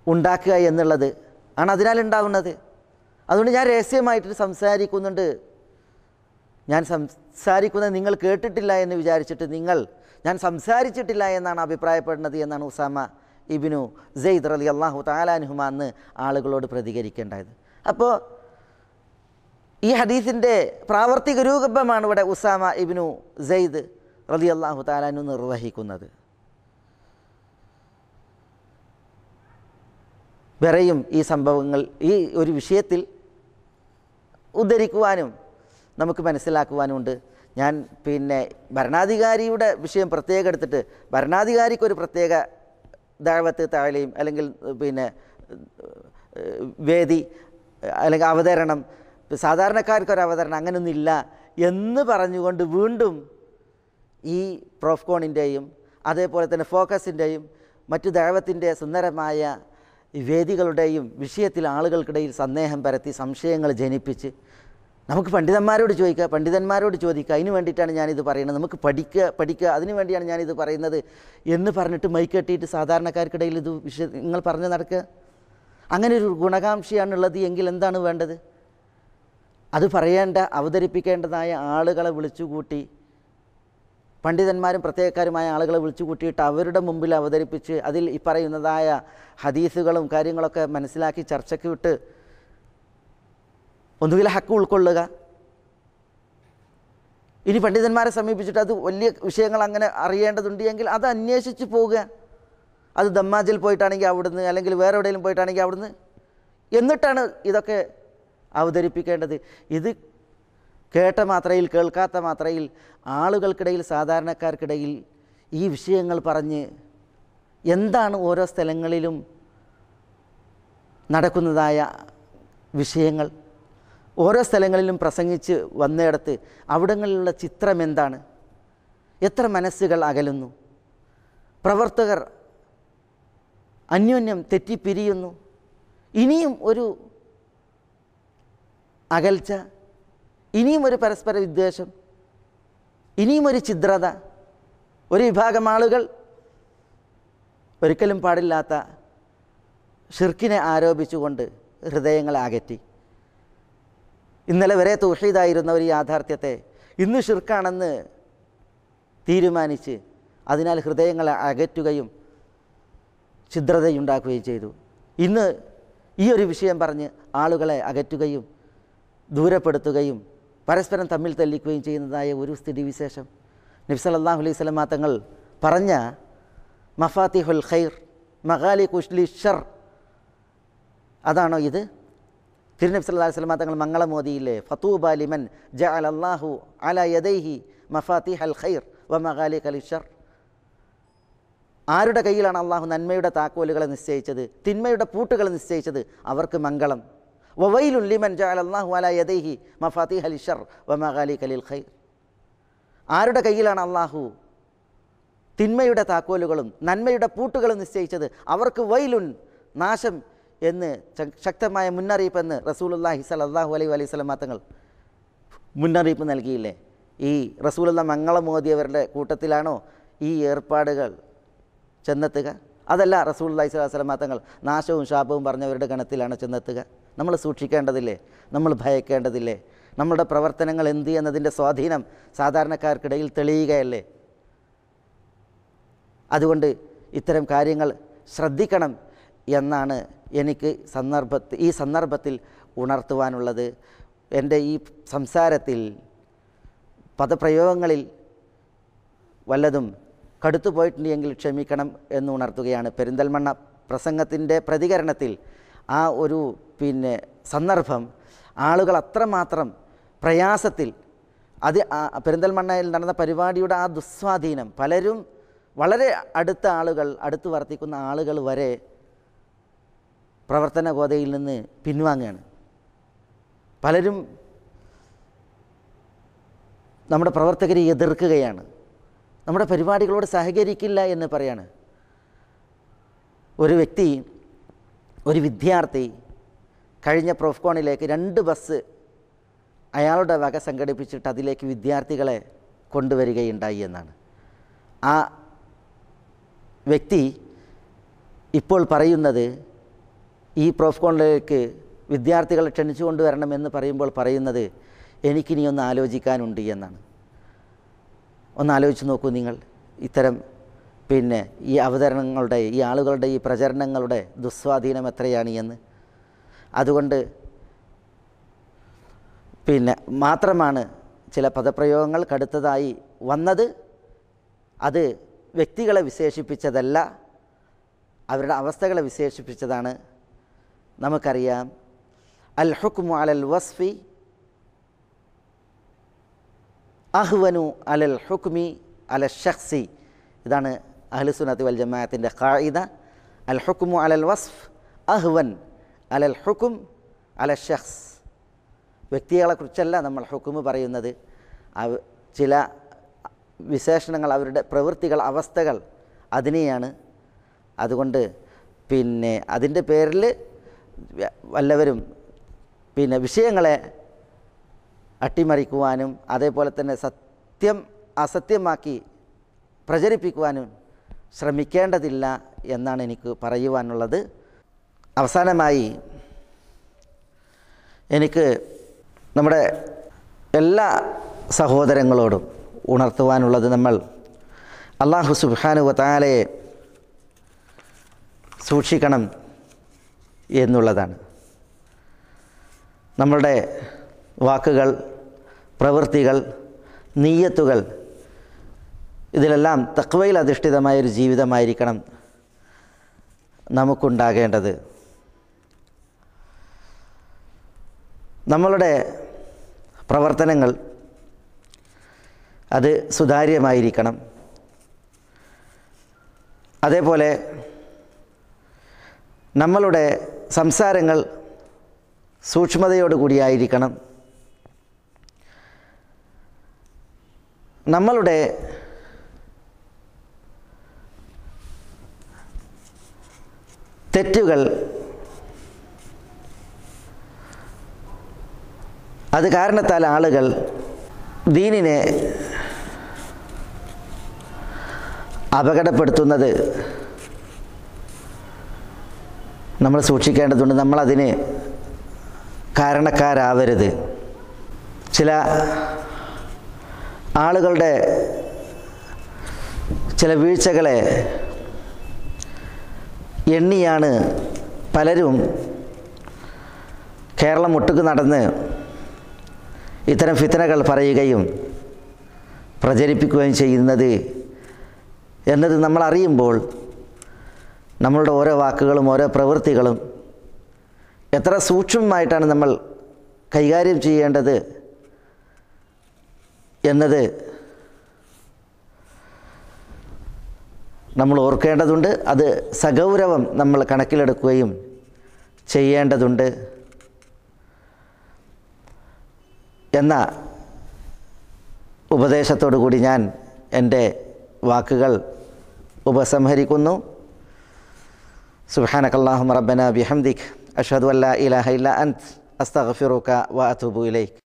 ഉണ്ടാക്കുക എന്നുള്ളത് ആണ് അതിനാൽ ഉണ്ടാവുന്നത് അതുകൊണ്ട് ഞാൻ രഹസ്യമായിട്ട് സംസാരിക്കുന്നുണ്ട് ഞാൻ സംസാരിക്കുന്നത് നിങ്ങൾ കേട്ടിട്ടില്ല എന്ന് വിചാരിച്ചിട്ട് നിങ്ങൾ ഞാൻ സംസാരിച്ചിട്ടില്ല എന്നാണ് അഭിപ്രായപ്പെടുന്നത് എന്നാണ് ഉസാമ ഇബിനു സെയ്ദ് അലി അള്ളാഹു താലാനുഹുമ എന്ന് ആളുകളോട് പ്രതികരിക്കേണ്ടത് അപ്പോൾ ഈ ഹദീസിൻ്റെ പ്രാവർത്തിക രൂപമാണ് ഇവിടെ ഉസാമ ഇബിനു സെയ്ദ് റലി അള്ളാഹു താലാനു നിർവഹിക്കുന്നത് വേറെയും ഈ സംഭവങ്ങൾ ഈ ഒരു വിഷയത്തിൽ ഉദ്ധരിക്കുവാനും നമുക്ക് മനസ്സിലാക്കുവാനുമുണ്ട് ഞാൻ പിന്നെ ഭരണാധികാരിയുടെ വിഷയം പ്രത്യേകം എടുത്തിട്ട് ഭരണാധികാരിക്കൊരു പ്രത്യേക ദാവത്ത് താഴെയും അല്ലെങ്കിൽ പിന്നെ ഏഹ്, വേദി അല്ലെങ്കിൽ അവതരണം സാധാരണക്കാർക്കൊരു അവതരണം അങ്ങനെയൊന്നുമില്ല എന്ന് പറഞ്ഞുകൊണ്ട് വീണ്ടും ഈ പ്രോഫ്കോണിൻ്റെയും അതേപോലെ തന്നെ ഫോക്കസിൻ്റെയും മറ്റു ദൈവത്തിൻ്റെ സുന്ദരമായ വേദികളുടെയും വിഷയത്തിൽ ആളുകൾക്കിടയിൽ സന്ദേഹം പരത്തി സംശയങ്ങൾ ജനിപ്പിച്ച് നമുക്ക് പണ്ഡിതന്മാരോട് ചോദിക്കുക പണ്ഡിതന്മാരോട് ചോദിക്കുക അതിന് വേണ്ടിയിട്ടാണ് ഞാനിത് പറയുന്നത് നമുക്ക് പഠിക്കുക പഠിക്കുക അതിന് വേണ്ടിയാണ് ഞാനിത് പറയുന്നത് എന്ന് പറഞ്ഞിട്ട് മൈക്കെട്ടിയിട്ട് സാധാരണക്കാർക്കിടയിൽ ഇത് വിഷയ നിങ്ങൾ പറഞ്ഞു നടക്കുക അങ്ങനെ ഒരു ഗുണകാംക്ഷയാണുള്ളത് എങ്കിൽ എന്താണ് വേണ്ടത് അത് പറയേണ്ട അവതരിപ്പിക്കേണ്ടതായ ആളുകളെ വിളിച്ചുകൂട്ടി പണ്ഡിതന്മാരും പ്രത്യേകക്കാരുമായ ആളുകളെ വിളിച്ചു കൂട്ടിയിട്ട് അവരുടെ മുമ്പിൽ അവതരിപ്പിച്ച് അതിൽ ഈ പറയുന്നതായ ഹദീസുകളും കാര്യങ്ങളൊക്കെ മനസ്സിലാക്കി ചർച്ചയ്ക്ക് വിട്ട് ഒന്നുകിൽ ഹക്ക് ഉൾക്കൊള്ളുക ഇനി പണ്ഡിതന്മാരെ സമീപിച്ചിട്ട് അത് വലിയ വിഷയങ്ങൾ അങ്ങനെ അറിയേണ്ടതുണ്ട് എങ്കിൽ അത് അന്വേഷിച്ച് പോവുക അത് ദമ്മാജിൽ പോയിട്ടാണെങ്കിൽ അവിടുന്ന് അല്ലെങ്കിൽ വേറെ എവിടെയെങ്കിലും പോയിട്ടാണെങ്കിൽ അവിടുന്ന് എന്നിട്ടാണ് ഇതൊക്കെ അവതരിപ്പിക്കേണ്ടത് ഇത് കേട്ട മാത്രയിൽ കേൾക്കാത്ത മാത്രയിൽ ആളുകൾക്കിടയിൽ സാധാരണക്കാർക്കിടയിൽ ഈ വിഷയങ്ങൾ പറഞ്ഞ് എന്താണ് ഓരോ സ്ഥലങ്ങളിലും നടക്കുന്നതായ വിഷയങ്ങൾ ഓരോ സ്ഥലങ്ങളിലും പ്രസംഗിച്ച് വന്നിടത്ത് അവിടങ്ങളിലുള്ള ചിത്രം എന്താണ് എത്ര മനസ്സുകൾ അകലുന്നു പ്രവർത്തകർ അന്യോന്യം തെറ്റിപ്പിരിയുന്നു ഇനിയും ഒരു അകൽച്ച ഇനിയും ഒരു പരസ്പര വിദ്വേഷം ഇനിയും ഒരു ഛിദ്രത ഒരു വിഭാഗം ആളുകൾ ഒരിക്കലും പാടില്ലാത്ത ഷിർക്കിനെ ആരോപിച്ചുകൊണ്ട് ഹൃദയങ്ങളെ അകറ്റി ഇന്നലെ വരെ തൗഹീദായിരുന്ന ഒരു യാഥാർത്ഥ്യത്തെ ഇന്ന് ഷിർക്കാണെന്ന് തീരുമാനിച്ച് അതിനാൽ ഹൃദയങ്ങളെ അകറ്റുകയും ഛിദ്രതയുണ്ടാക്കുകയും ചെയ്തു ഇന്ന് ഈ ഒരു വിഷയം പറഞ്ഞ് ആളുകളെ അകറ്റുകയും ദൂരപ്പെടുത്തുകയും പരസ്പരം തമ്മിൽ തല്ലിക്കുകയും ചെയ്യുന്നതായ ഒരു സ്ഥിതിവിശേഷം നബി സല്ലല്ലാഹു അലൈഹി സ്വലമാ തങ്ങൾ പറഞ്ഞ മഫാത്തിഹുൽ ഖൈർ മഹാലി കുഷ്ലി ഷർ അതാണോ ഇത് തിരുനബി സല്ലല്ലാഹു അലൈഹി വസല്ലം തങ്ങൾ മംഗളമോദിയില്ലേ ഫതൂബ ലിമൻ ജഅല അല്ലാഹു അല യദൈഹി മഫാത്തിഹൽ ഖൈർ വ മഗാലിക ലിഷർ ആരുടെ കയ്യിലാണ് അള്ളാഹു നന്മയുടെ താക്കോലുകളെ നിശ്ചയിച്ചത് തിന്മയുടെ പൂട്ടുകൾ നിശ്ചയിച്ചത് അവർക്ക് മംഗളം വവൈലുൻ ലിമൻ ജഅല അല്ലാഹു അല യദൈഹി മഫാത്തിഹൽ ഷർ വ മഗാലിക ലിൽ ഖൈർ ആരുടെ കയ്യിലാണ് അള്ളാഹു തിന്മയുടെ താക്കോലുകളും നന്മയുടെ പൂട്ടുകളും നിശ്ചയിച്ചത് അവർക്ക് വൈലുൻ നാശം എന്ന് ച- ശക്തമായ മുന്നറിയിപ്പെന്ന് റസൂലുല്ലാഹി സലല്ലാഹു അലൈഹി അലൈഹി സ്വലം തങ്ങൾ മുന്നറിയിപ്പ് നൽകിയില്ലേ ഈ റസൂലുള്ള മംഗളം മോദിയവരുടെ കൂട്ടത്തിലാണോ ഈ ഏർപ്പാടുകൾ ചെന്നെത്തുക അതല്ല റസൂലുല്ലാഹി സ്വലാഹു വസ്ലം തങ്ങൾ നാശവും ശാപവും പറഞ്ഞവരുടെ ഗണത്തിലാണ് ചെന്നെത്തുക നമ്മൾ സൂക്ഷിക്കേണ്ടതില്ലേ നമ്മൾ ഭയക്കേണ്ടതില്ലേ നമ്മുടെ പ്രവർത്തനങ്ങൾ എന്ത് എന്നതിൻ്റെ സ്വാധീനം സാധാരണക്കാർക്കിടയിൽ തെളിയുകയല്ലേ അതുകൊണ്ട് ഇത്തരം കാര്യങ്ങൾ ശ്രദ്ധിക്കണം എന്നാണ് എനിക്ക് സന്ദർഭത്തിൽ ഈ സന്ദർഭത്തിൽ ഉണർത്തുവാനുള്ളത് എൻ്റെ ഈ സംസാരത്തിൽ പദപ്രയോഗങ്ങളിൽ വല്ലതും കടുത്തു പോയിട്ടുണ്ടെങ്കിൽ ക്ഷമിക്കണം എന്ന് ഉണർത്തുകയാണ് പെരിന്തൽമണ്ണ പ്രസംഗത്തിൻ്റെ പ്രതികരണത്തിൽ ആ ഒരു പിന്നെ സന്ദർഭം ആളുകൾ അത്രമാത്രം പ്രയാസത്തിൽ അത് ആ- പെരിന്തൽമണ്ണയിൽ നടന്ന പരിപാടിയുടെ ആ ദുസ്വാധീനം പലരും വളരെ അടുത്ത ആളുകൾ അടുത്ത് വർത്തിക്കുന്ന ആളുകൾ വരെ പ്രവർത്തന ഗോതയിൽ നിന്ന് പിൻവാങ്ങുകയാണ് പലരും നമ്മുടെ പ്രവർത്തകരെ എതിർക്കുകയാണ് നമ്മുടെ പരിപാടികളോട് സഹകരിക്കില്ല എന്ന് പറയാണ് ഒരു വ്യക്തി ഒരു വിദ്യാർത്ഥി കഴിഞ്ഞ പ്രോഫ്കോണിലേക്ക് രണ്ട് ബസ് അയാളുടെ വക സംഘടിപ്പിച്ചിട്ട് അതിലേക്ക് വിദ്യാർത്ഥികളെ കൊണ്ടുവരികയുണ്ടായി എന്നാണ് ആ വ്യക്തി ഇപ്പോൾ പറയുന്നത് ഈ പ്രോഫ് കോണിലേക്ക് വിദ്യാർത്ഥികളെ ക്ഷണിച്ചു കൊണ്ടുവരണമെന്ന് പറയുമ്പോൾ പറയുന്നത് എനിക്കിനി ഒന്ന് ആലോചിക്കാനുണ്ട് എന്നാണ് ഒന്ന് ആലോചിച്ച് നോക്കൂ നിങ്ങൾ ഇത്തരം പിന്നെ ഈ അവതരണങ്ങളുടെ ഈ ആളുകളുടെ ഈ പ്രചരണങ്ങളുടെ ദുസ്വാധീനം എത്രയാണ് എന്ന് അതുകൊണ്ട് പിന്നെ മാത്രമാണ് ചില പദപ്രയോഗങ്ങൾ കടുത്തതായി വന്നത് അത് വ്യക്തികളെ വിശേഷിപ്പിച്ചതല്ല അവരുടെ അവസ്ഥകളെ വിശേഷിപ്പിച്ചതാണ് നമുക്കറിയാം അൽ ഹുക്മു അലൽ വസ്ഫി അഹ്വനു അലൽ ഹുക്മി അല ഷഖ്സി ഇതാണ് അഹ്ലുസുനത്ത് വൽ ജമാഅത്തിൻ്റെ ഖായിദ അൽ ഹുക്മു അലൽ വസ്ഫ് അഹ്വൻ അലൽ ഹുക്കും അല ഷഖ്സ് വ്യക്തികളെക്കുറിച്ചല്ല നമ്മൾ ഹുക്കുമ് പറയുന്നത് അവ ചില വിശേഷണങ്ങൾ അവരുടെ പ്രവൃത്തികൾ അവസ്ഥകൾ അതിനെയാണ് അതുകൊണ്ട് പിന്നെ അതിൻ്റെ പേരിൽ വല്ലവരും പിന്നെ വിഷയങ്ങളെ അട്ടിമറിക്കുവാനും അതേപോലെ തന്നെ സത്യം അസത്യമാക്കി പ്രചരിപ്പിക്കുവാനും ശ്രമിക്കേണ്ടതില്ല എന്നാണ് എനിക്ക് പറയുവാനുള്ളത് അവസാനമായി എനിക്ക് നമ്മുടെ എല്ലാ സഹോദരങ്ങളോടും ഉണർത്തുവാനുള്ളത് നമ്മൾ അള്ളാഹു സുബാനു വത്താലയെ സൂക്ഷിക്കണം എന്നുള്ളതാണ് നമ്മളുടെ വാക്കുകൾ പ്രവൃത്തികൾ നീയത്തുകൾ ഇതിലെല്ലാം തക്വയിൽ അധിഷ്ഠിതമായൊരു ജീവിതമായിരിക്കണം നമുക്കുണ്ടാകേണ്ടത് നമ്മളുടെ പ്രവർത്തനങ്ങൾ അത് സുതാര്യമായിരിക്കണം അതേപോലെ നമ്മളുടെ സംസാരങ്ങൾ സൂക്ഷ്മതയോടുകൂടിയായിരിക്കണം നമ്മളുടെ തെറ്റുകൾ അത് കാരണത്താൽ ആളുകൾ ദീനിനെ അപകടപ്പെടുത്തുന്നത് നമ്മൾ സൂക്ഷിക്കേണ്ടതുണ്ട് നമ്മളതിന് കാരണക്കാരാവരുത് ചില ആളുകളുടെ ചില വീഴ്ചകളെ എണ്ണിയാണ് പലരും കേരളം ഒട്ടുക്ക് നടന്ന് ഇത്തരം ഫിത്തനകൾ പറയുകയും പ്രചരിപ്പിക്കുകയും ചെയ്യുന്നത് എന്നത് നമ്മൾ അറിയുമ്പോൾ നമ്മളുടെ ഓരോ വാക്കുകളും ഓരോ പ്രവൃത്തികളും എത്ര സൂക്ഷ്മമായിട്ടാണ് നമ്മൾ കൈകാര്യം ചെയ്യേണ്ടത് എന്നത് നമ്മൾ ഓർക്കേണ്ടതുണ്ട് അത് സഗൗരവം നമ്മൾ കണക്കിലെടുക്കുകയും ചെയ്യേണ്ടതുണ്ട് എന്ന ഉപദേശത്തോടു കൂടി ഞാൻ എൻ്റെ വാക്കുകൾ ഉപസംഹരിക്കുന്നു സുബാനക്കല്ലാഹു റബ്ബന ബിഹംദിഖ് അഷഹദു അല്ലാ ഇലാഹ ഇല്ല അന്ത് അസ്തഗ്ഫിറുക വ അതൂബു ഇലൈക്